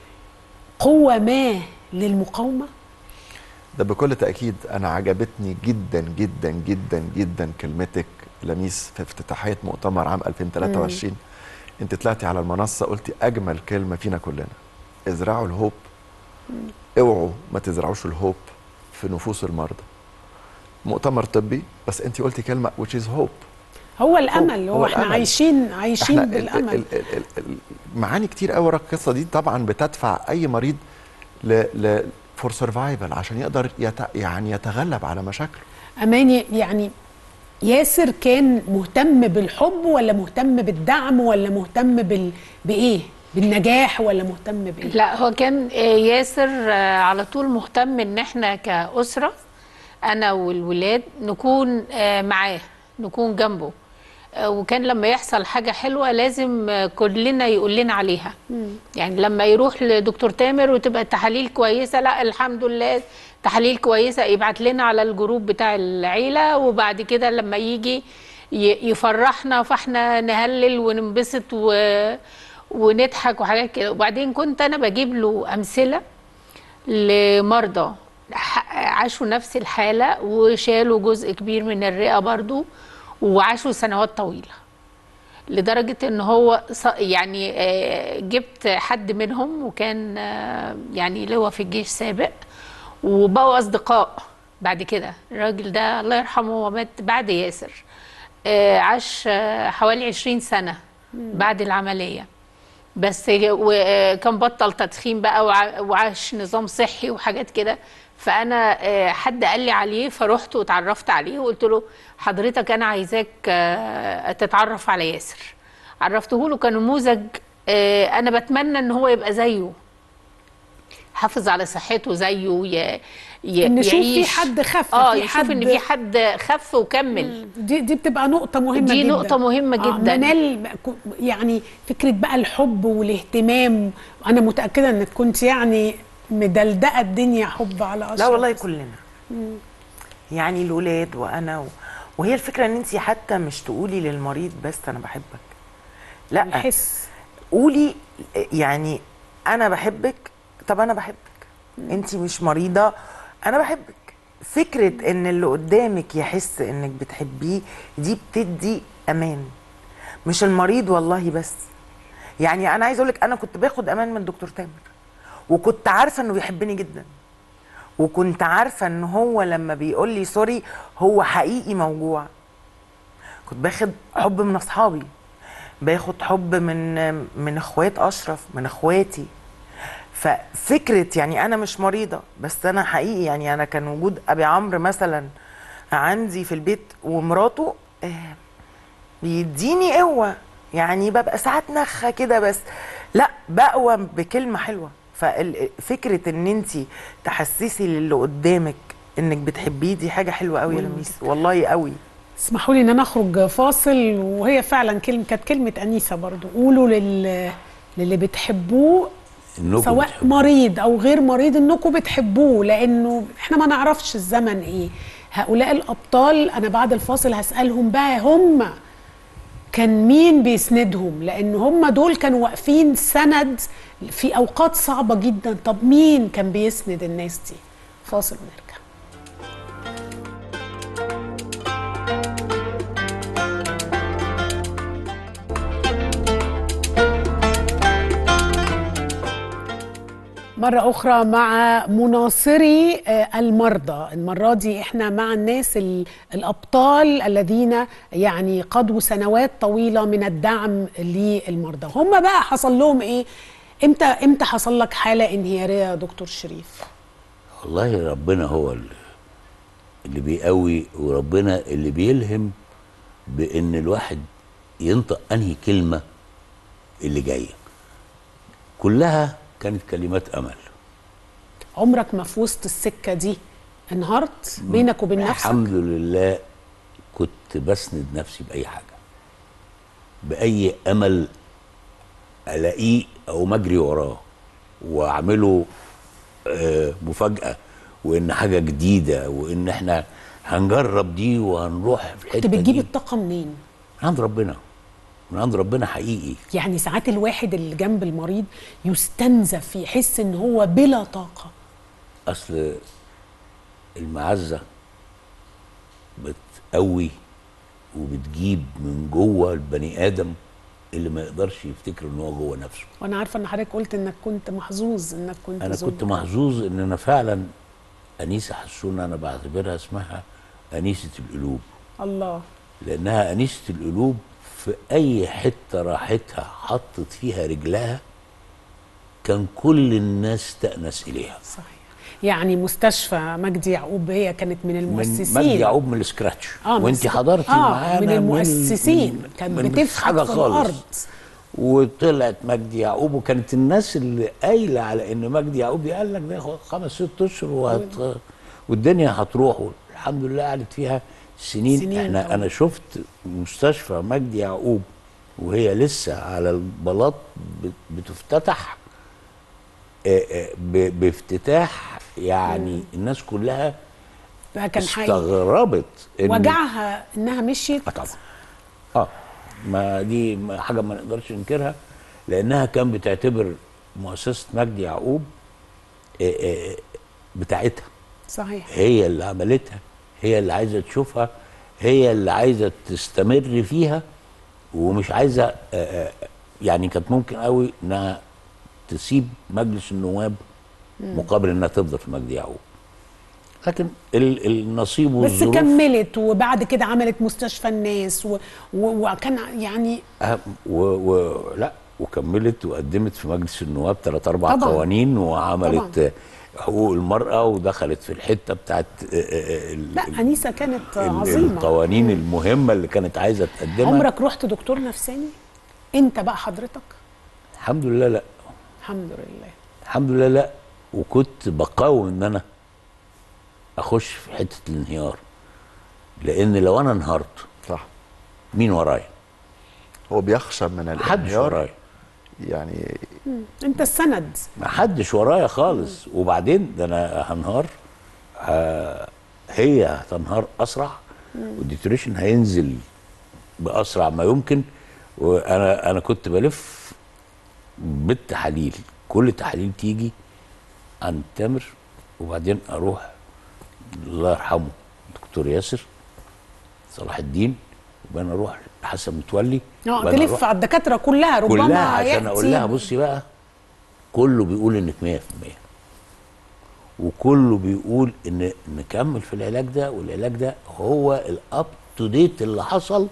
قوه ما للمقاومه ده بكل تأكيد أنا عجبتني جدا جدا جدا جدا كلمتك لميس في افتتاحية مؤتمر عام 2023 أنت طلعتي على المنصة قلتي أجمل كلمة فينا كلنا ازرعوا الهوب اوعوا ما تزرعوش الهوب في نفوس المرضى مؤتمر طبي بس أنت قلتي كلمة which is hope هو الامل هو, هو احنا الأمل. عايشين عايشين إحنا ال- بالامل ال- ال- ال- ال- معاني كتير قوي ورا القصه دي طبعا بتدفع اي مريض ل ل فور سرفايفل عشان يقدر يت يعني يتغلب على مشاكله اماني يعني ياسر كان مهتم بالحب ولا مهتم بالدعم ولا مهتم بال بايه بالنجاح ولا مهتم بايه لا هو كان آه، ياسر آه، على طول مهتم ان احنا كأسرة انا والولاد نكون آه، معاه نكون جنبه آه، وكان لما يحصل حاجة حلوة لازم آه، كلنا يقول لنا عليها يعني لما يروح لدكتور تامر وتبقى التحاليل كويسة لا الحمد لله تحاليل كويسة يبعت لنا على الجروب بتاع العيلة وبعد كده لما يجي ي- يفرحنا فاحنا نهلل وننبسط و... ونضحك وحاجات كده وبعدين كنت انا بجيب له امثله لمرضى ح- عاشوا نفس الحاله وشالوا جزء كبير من الرئه برضو وعاشوا سنوات طويله لدرجه ان هو ص- يعني آه، جبت حد منهم وكان آه، يعني لواء في الجيش سابق وبقوا اصدقاء بعد كده الراجل ده الله يرحمه هو مات بعد ياسر آه، عاش آه، حوالي 20 سنه بعد العمليه بس وكان بطل تدخين بقى وع- وعاش نظام صحي وحاجات كده فانا آه، حد قال لي عليه فرحت واتعرفت عليه وقلت له حضرتك انا عايزاك آه، تتعرف على ياسر عرفته له كان نموذج آه، انا بتمنى ان هو يبقى زيه حافظ على صحته زيه ي... ي... نشوف في يعيش. حد خف اه في يشوف حد- ان في حد خف وكمل دي دي بتبقى نقطة مهمة دي جدا نقطة مهمة آه، جدا. منال ك- يعني فكرة بقى الحب والاهتمام أنا متأكدة إنك كنت يعني مدلدقة الدنيا حب على أشرف لا والله كلنا مم. يعني الولاد وانا و... وهي الفكره ان انت حتى مش تقولي للمريض بس انا بحبك لا الحس قولي يعني انا بحبك طب انا بحبك انت مش مريضه انا بحبك فكره ان اللي قدامك يحس انك بتحبيه دي بتدي امان مش المريض والله بس يعني انا عايزه اقول لك انا كنت باخد امان من دكتور تامر وكنت عارفه انه بيحبني جدا وكنت عارفه ان هو لما بيقول لي سوري هو حقيقي موجوع كنت باخد حب من اصحابي باخد حب من من اخوات اشرف من اخواتي ففكره يعني انا مش مريضه بس انا حقيقي يعني انا كان وجود ابي عمرو مثلا عندي في البيت ومراته آه، بيديني قوه يعني ببقى ساعات نخه كده بس لا بقوى بكلمه حلوه ففكره ان انت تحسسي للي قدامك انك بتحبيه دي حاجه حلوه قوي يا لميس والله قوي اسمحوا لي ان انا اخرج فاصل وهي فعلا كلمه كانت كلمه انيسه برضو قولوا لل للي بتحبوه إنكم سواء مريض او غير مريض انكم بتحبوه لانه احنا ما نعرفش الزمن ايه هؤلاء الابطال انا بعد الفاصل هسالهم بقى هم كان مين بيسندهم لان هم دول كانوا واقفين سند في اوقات صعبه جدا طب مين كان بيسند الناس دي فاصل ونرجع مرة أخرى مع مناصري آه، المرضى المرة دي إحنا مع الناس ال- الأبطال الذين يعني قضوا سنوات طويلة من الدعم للمرضى هم بقى حصل لهم إيه إمتى إمتى حصل لك حالة انهيارية يا دكتور شريف والله ربنا هو اللي, اللي بيقوي وربنا اللي بيلهم بان الواحد ينطق انهي كلمه اللي جايه كلها كانت كلمات امل عمرك ما في وسط السكة دي انهارت بينك وبين نفسك الحمد لله كنت بسند نفسي باي حاجه باي امل الاقيه او مجري وراه واعمله آه، مفاجاه وان حاجه جديده وان احنا هنجرب دي وهنروح في كنت الحته بتجيب دي الطاقة منين؟ من عند ربنا من عند ربنا حقيقي يعني ساعات الواحد اللي جنب المريض يستنزف يحس ان هو بلا طاقة اصل المعزه بتقوي وبتجيب من جوه البني ادم اللي ما يقدرش يفتكر ان هو جوه نفسه وانا عارفة ان حضرتك قلت انك كنت محظوظ انك كنت انا زوج. كنت محظوظ ان انا فعلا انيسه حسونه انا بعتبرها اسمها انيسه القلوب الله لانها انيسه القلوب في اي حته راحتها حطت فيها رجلها كان كل الناس تأنس اليها صحيح يعني مستشفى مجدي يعقوب هي كانت من من المؤسسين مجدي يعقوب من السكراتش آه، من وانت السك- حضرتي آه، معانا من المؤسسين. كانت من بتفحت حاجه في خالص الأرض. وطلعت مجدي يعقوب وكانت الناس اللي قايله على ان مجدي يعقوب دي قال لك ده خمس ست اشهر وهت... والدنيا هتروح الحمد لله قعدت فيها سنين, سنين احنا طبعا. انا شفت مستشفى مجدي يعقوب وهي لسه على البلاط بت- بتفتتح آه، آه، ب- بافتتاح يعني الناس كلها ده كان حقيقي استغربت إن- وجعها انها مشيت اه طبعا اه ما دي ما- حاجه ما نقدرش ننكرها لانها كان بتعتبر مؤسسه مجدي يعقوب آه، آه، بتاعتها صحيح هي اللي عملتها هي اللي عايزه تشوفها هي اللي عايزه تستمر فيها ومش عايزه آه، آه، يعني كانت ممكن قوي انها تسيب مجلس النواب مم. مقابل انها تفضل في مجدي يعقوب لكن ال- النصيب بس والظروف كملت وبعد كده عملت مستشفى الناس و... و... وكان يعني أه و... و... لا وكملت وقدمت في مجلس النواب ثلاث اربع طبعاً. قوانين وعملت طبعاً. حقوق المراه ودخلت في الحته بتاعت آه، آه، ال- لا انيسه كانت ال- عظيمه القوانين المهمه اللي كانت عايزه تقدمها عمرك رحت دكتور نفساني انت بقى حضرتك الحمد لله لا الحمد لله الحمد لله لا وكنت بقاوم ان انا اخش في حته الانهيار لان لو انا انهارت صح مين ورايا هو بيخشى من محدش الانهيار ورايا يعني مم. انت السند ما حدش ورايا خالص وبعدين ده انا هنهار ه- هي هتنهار اسرع والديتوريشن هينزل باسرع ما يمكن وانا انا كنت بلف بالتحاليل كل تحاليل تيجي عند تامر وبعدين اروح الله يرحمه دكتور ياسر صلاح الدين وبعدين اروح لحسن متولي اه وبعدين تلف أروح على الدكاتره كلها ربما كلها عشان يأتي اقول لها بصي بقى كله بيقول انك 100% وكله بيقول ان نكمل في العلاج ده والعلاج ده هو الاب تو ديت اللي حصل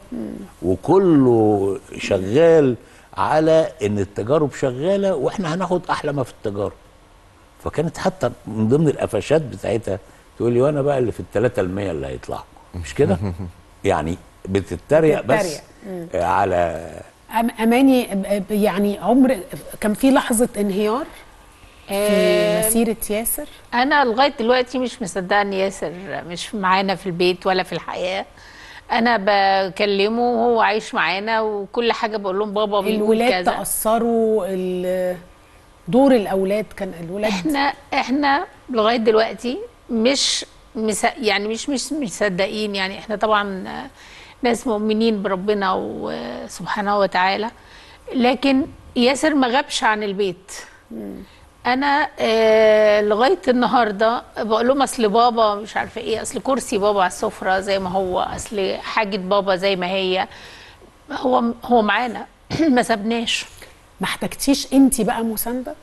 وكله شغال على ان التجارب شغاله واحنا هناخد احلى ما في التجارب فكانت حتى من ضمن القفشات بتاعتها تقول لي وانا بقى اللي في الثلاثة المية اللي هيطلعوا مش كده يعني بتتريق بس بتتريق. مم. على أم- اماني أب- يعني عمر كان في لحظه انهيار في آه، مسيره ياسر انا لغايه دلوقتي مش مصدقه ان ياسر مش معانا في البيت ولا في الحياه انا بكلمه وهو عايش معانا وكل حاجه بقول لهم بابا بيقول الولاد كذا تاثروا ال- دور الاولاد كان الولاد احنا احنا لغايه دلوقتي مش مس يعني مش مش مصدقين يعني احنا طبعا ناس مؤمنين بربنا وسبحانه وتعالى لكن ياسر ما غابش عن البيت انا آه لغايه النهارده بقول لهم اصل بابا مش عارفه ايه اصل كرسي بابا على السفره زي ما هو اصل حاجه بابا زي ما هي هو هو معانا ما سابناش ما احتجتيش انت بقى مسانده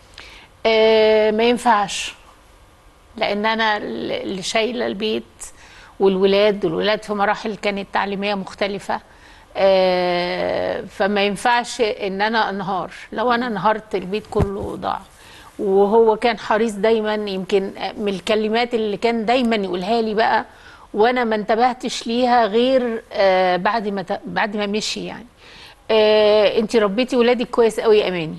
آه ما ينفعش لان انا اللي شايله البيت والولاد والولاد في مراحل كانت تعليميه مختلفه آه فما ينفعش ان انا انهار لو انا انهارت البيت كله ضاع وهو كان حريص دايما يمكن من الكلمات اللي كان دايما يقولها لي بقى وانا ما انتبهتش ليها غير آه بعد ما ت- بعد ما مشي يعني آه انت ربيتي ولادك كويس قوي يا اماني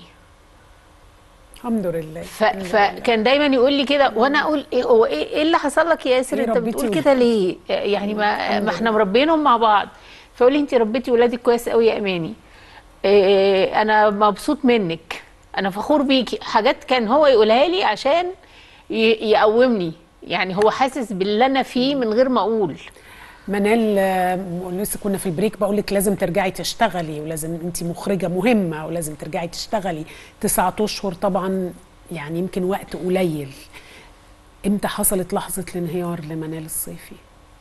الحمد لله ف... فكان دايما يقول لي كده وانا اقول ايه هو ايه, إيه اللي حصل لك يا ياسر إيه انت ربيتي بتقول ولادك؟ كده ليه يعني ما ما احنا مربينهم مع بعض فيقول لي انت ربيتي ولادك كويس قوي يا اماني إيه انا مبسوط منك انا فخور بيكي حاجات كان هو يقولها لي عشان ي... يقومني يعني هو حاسس باللي انا فيه من غير ما اقول منال آه، لسه كنا في البريك بقول لك لازم ترجعي تشتغلي ولازم انت مخرجه مهمه ولازم ترجعي تشتغلي تسعة اشهر طبعا يعني يمكن وقت قليل امتى حصلت لحظه الانهيار لمنال الصيفي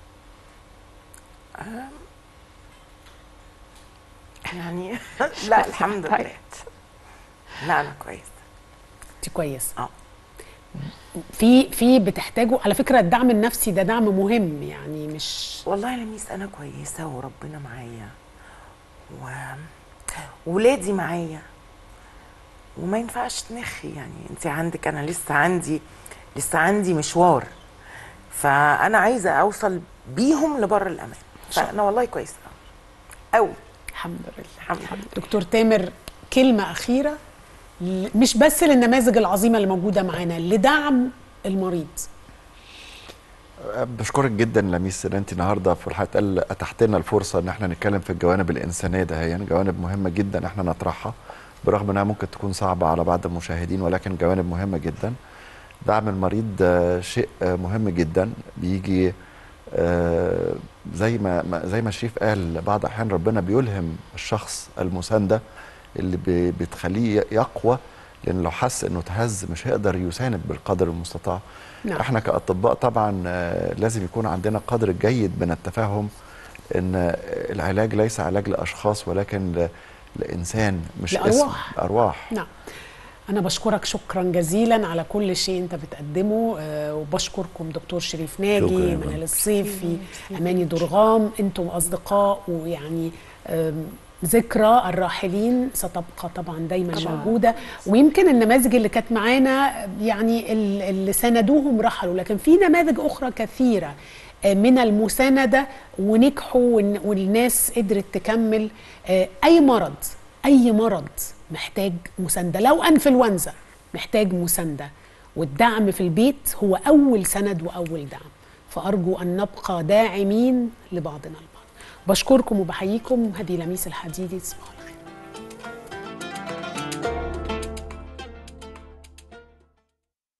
يعني لا الحمد لله لا انا كويس انت كويس اه في في بتحتاجوا على فكره الدعم النفسي ده دعم مهم يعني مش والله يا لميس انا كويسه وربنا معايا و ولادي معايا وما ينفعش تنخي يعني انت عندك انا لسه عندي لسه عندي مشوار فانا عايزه اوصل بيهم لبر الامان فانا والله كويسه قوي الحمد لله الحمد لله دكتور تامر كلمه اخيره ل- مش بس للنماذج العظيمه اللي موجوده معانا لدعم المريض بشكرك جدا لميس ان انت النهارده في الحلقه ال- اتحت لنا الفرصه ان احنا نتكلم في الجوانب الانسانيه ده يعني جوانب مهمه جدا احنا نطرحها برغم انها ممكن تكون صعبه على بعض المشاهدين ولكن جوانب مهمه جدا دعم المريض آه، شيء آه، مهم جدا بيجي آه، زي ما ما- زي ما شريف قال بعض الاحيان ربنا بيلهم الشخص المسانده اللي بي- بتخليه يقوى لان لو حس انه اتهز مش هيقدر يساند بالقدر المستطاع نعم. احنا كاطباء طبعا آه، لازم يكون عندنا قدر جيد من التفاهم ان آه، العلاج ليس علاج لاشخاص ولكن ل- لانسان مش اسم لأرواح. ارواح نعم أنا بشكرك شكرا جزيلا على كل شيء أنت بتقدمه آه، وبشكركم دكتور شريف ناجي شكراً يا منال فندم. الصيفي أماني درغام أنتم أصدقاء ويعني آم، ذكرى الراحلين ستبقى طبعا دايما طبعاً. موجوده ويمكن النماذج اللي كانت معانا يعني ال- اللي ساندوهم رحلوا لكن في نماذج اخرى كثيره آه، من المسانده ونجحوا والن- والناس قدرت تكمل آه، اي مرض اي مرض محتاج مسانده لو انفلونزا محتاج مسانده والدعم في البيت هو اول سند واول دعم فارجو ان نبقى داعمين لبعضنا البعض بشكركم وبحييكم هذه لميس الحديدي تصبحوا على خير.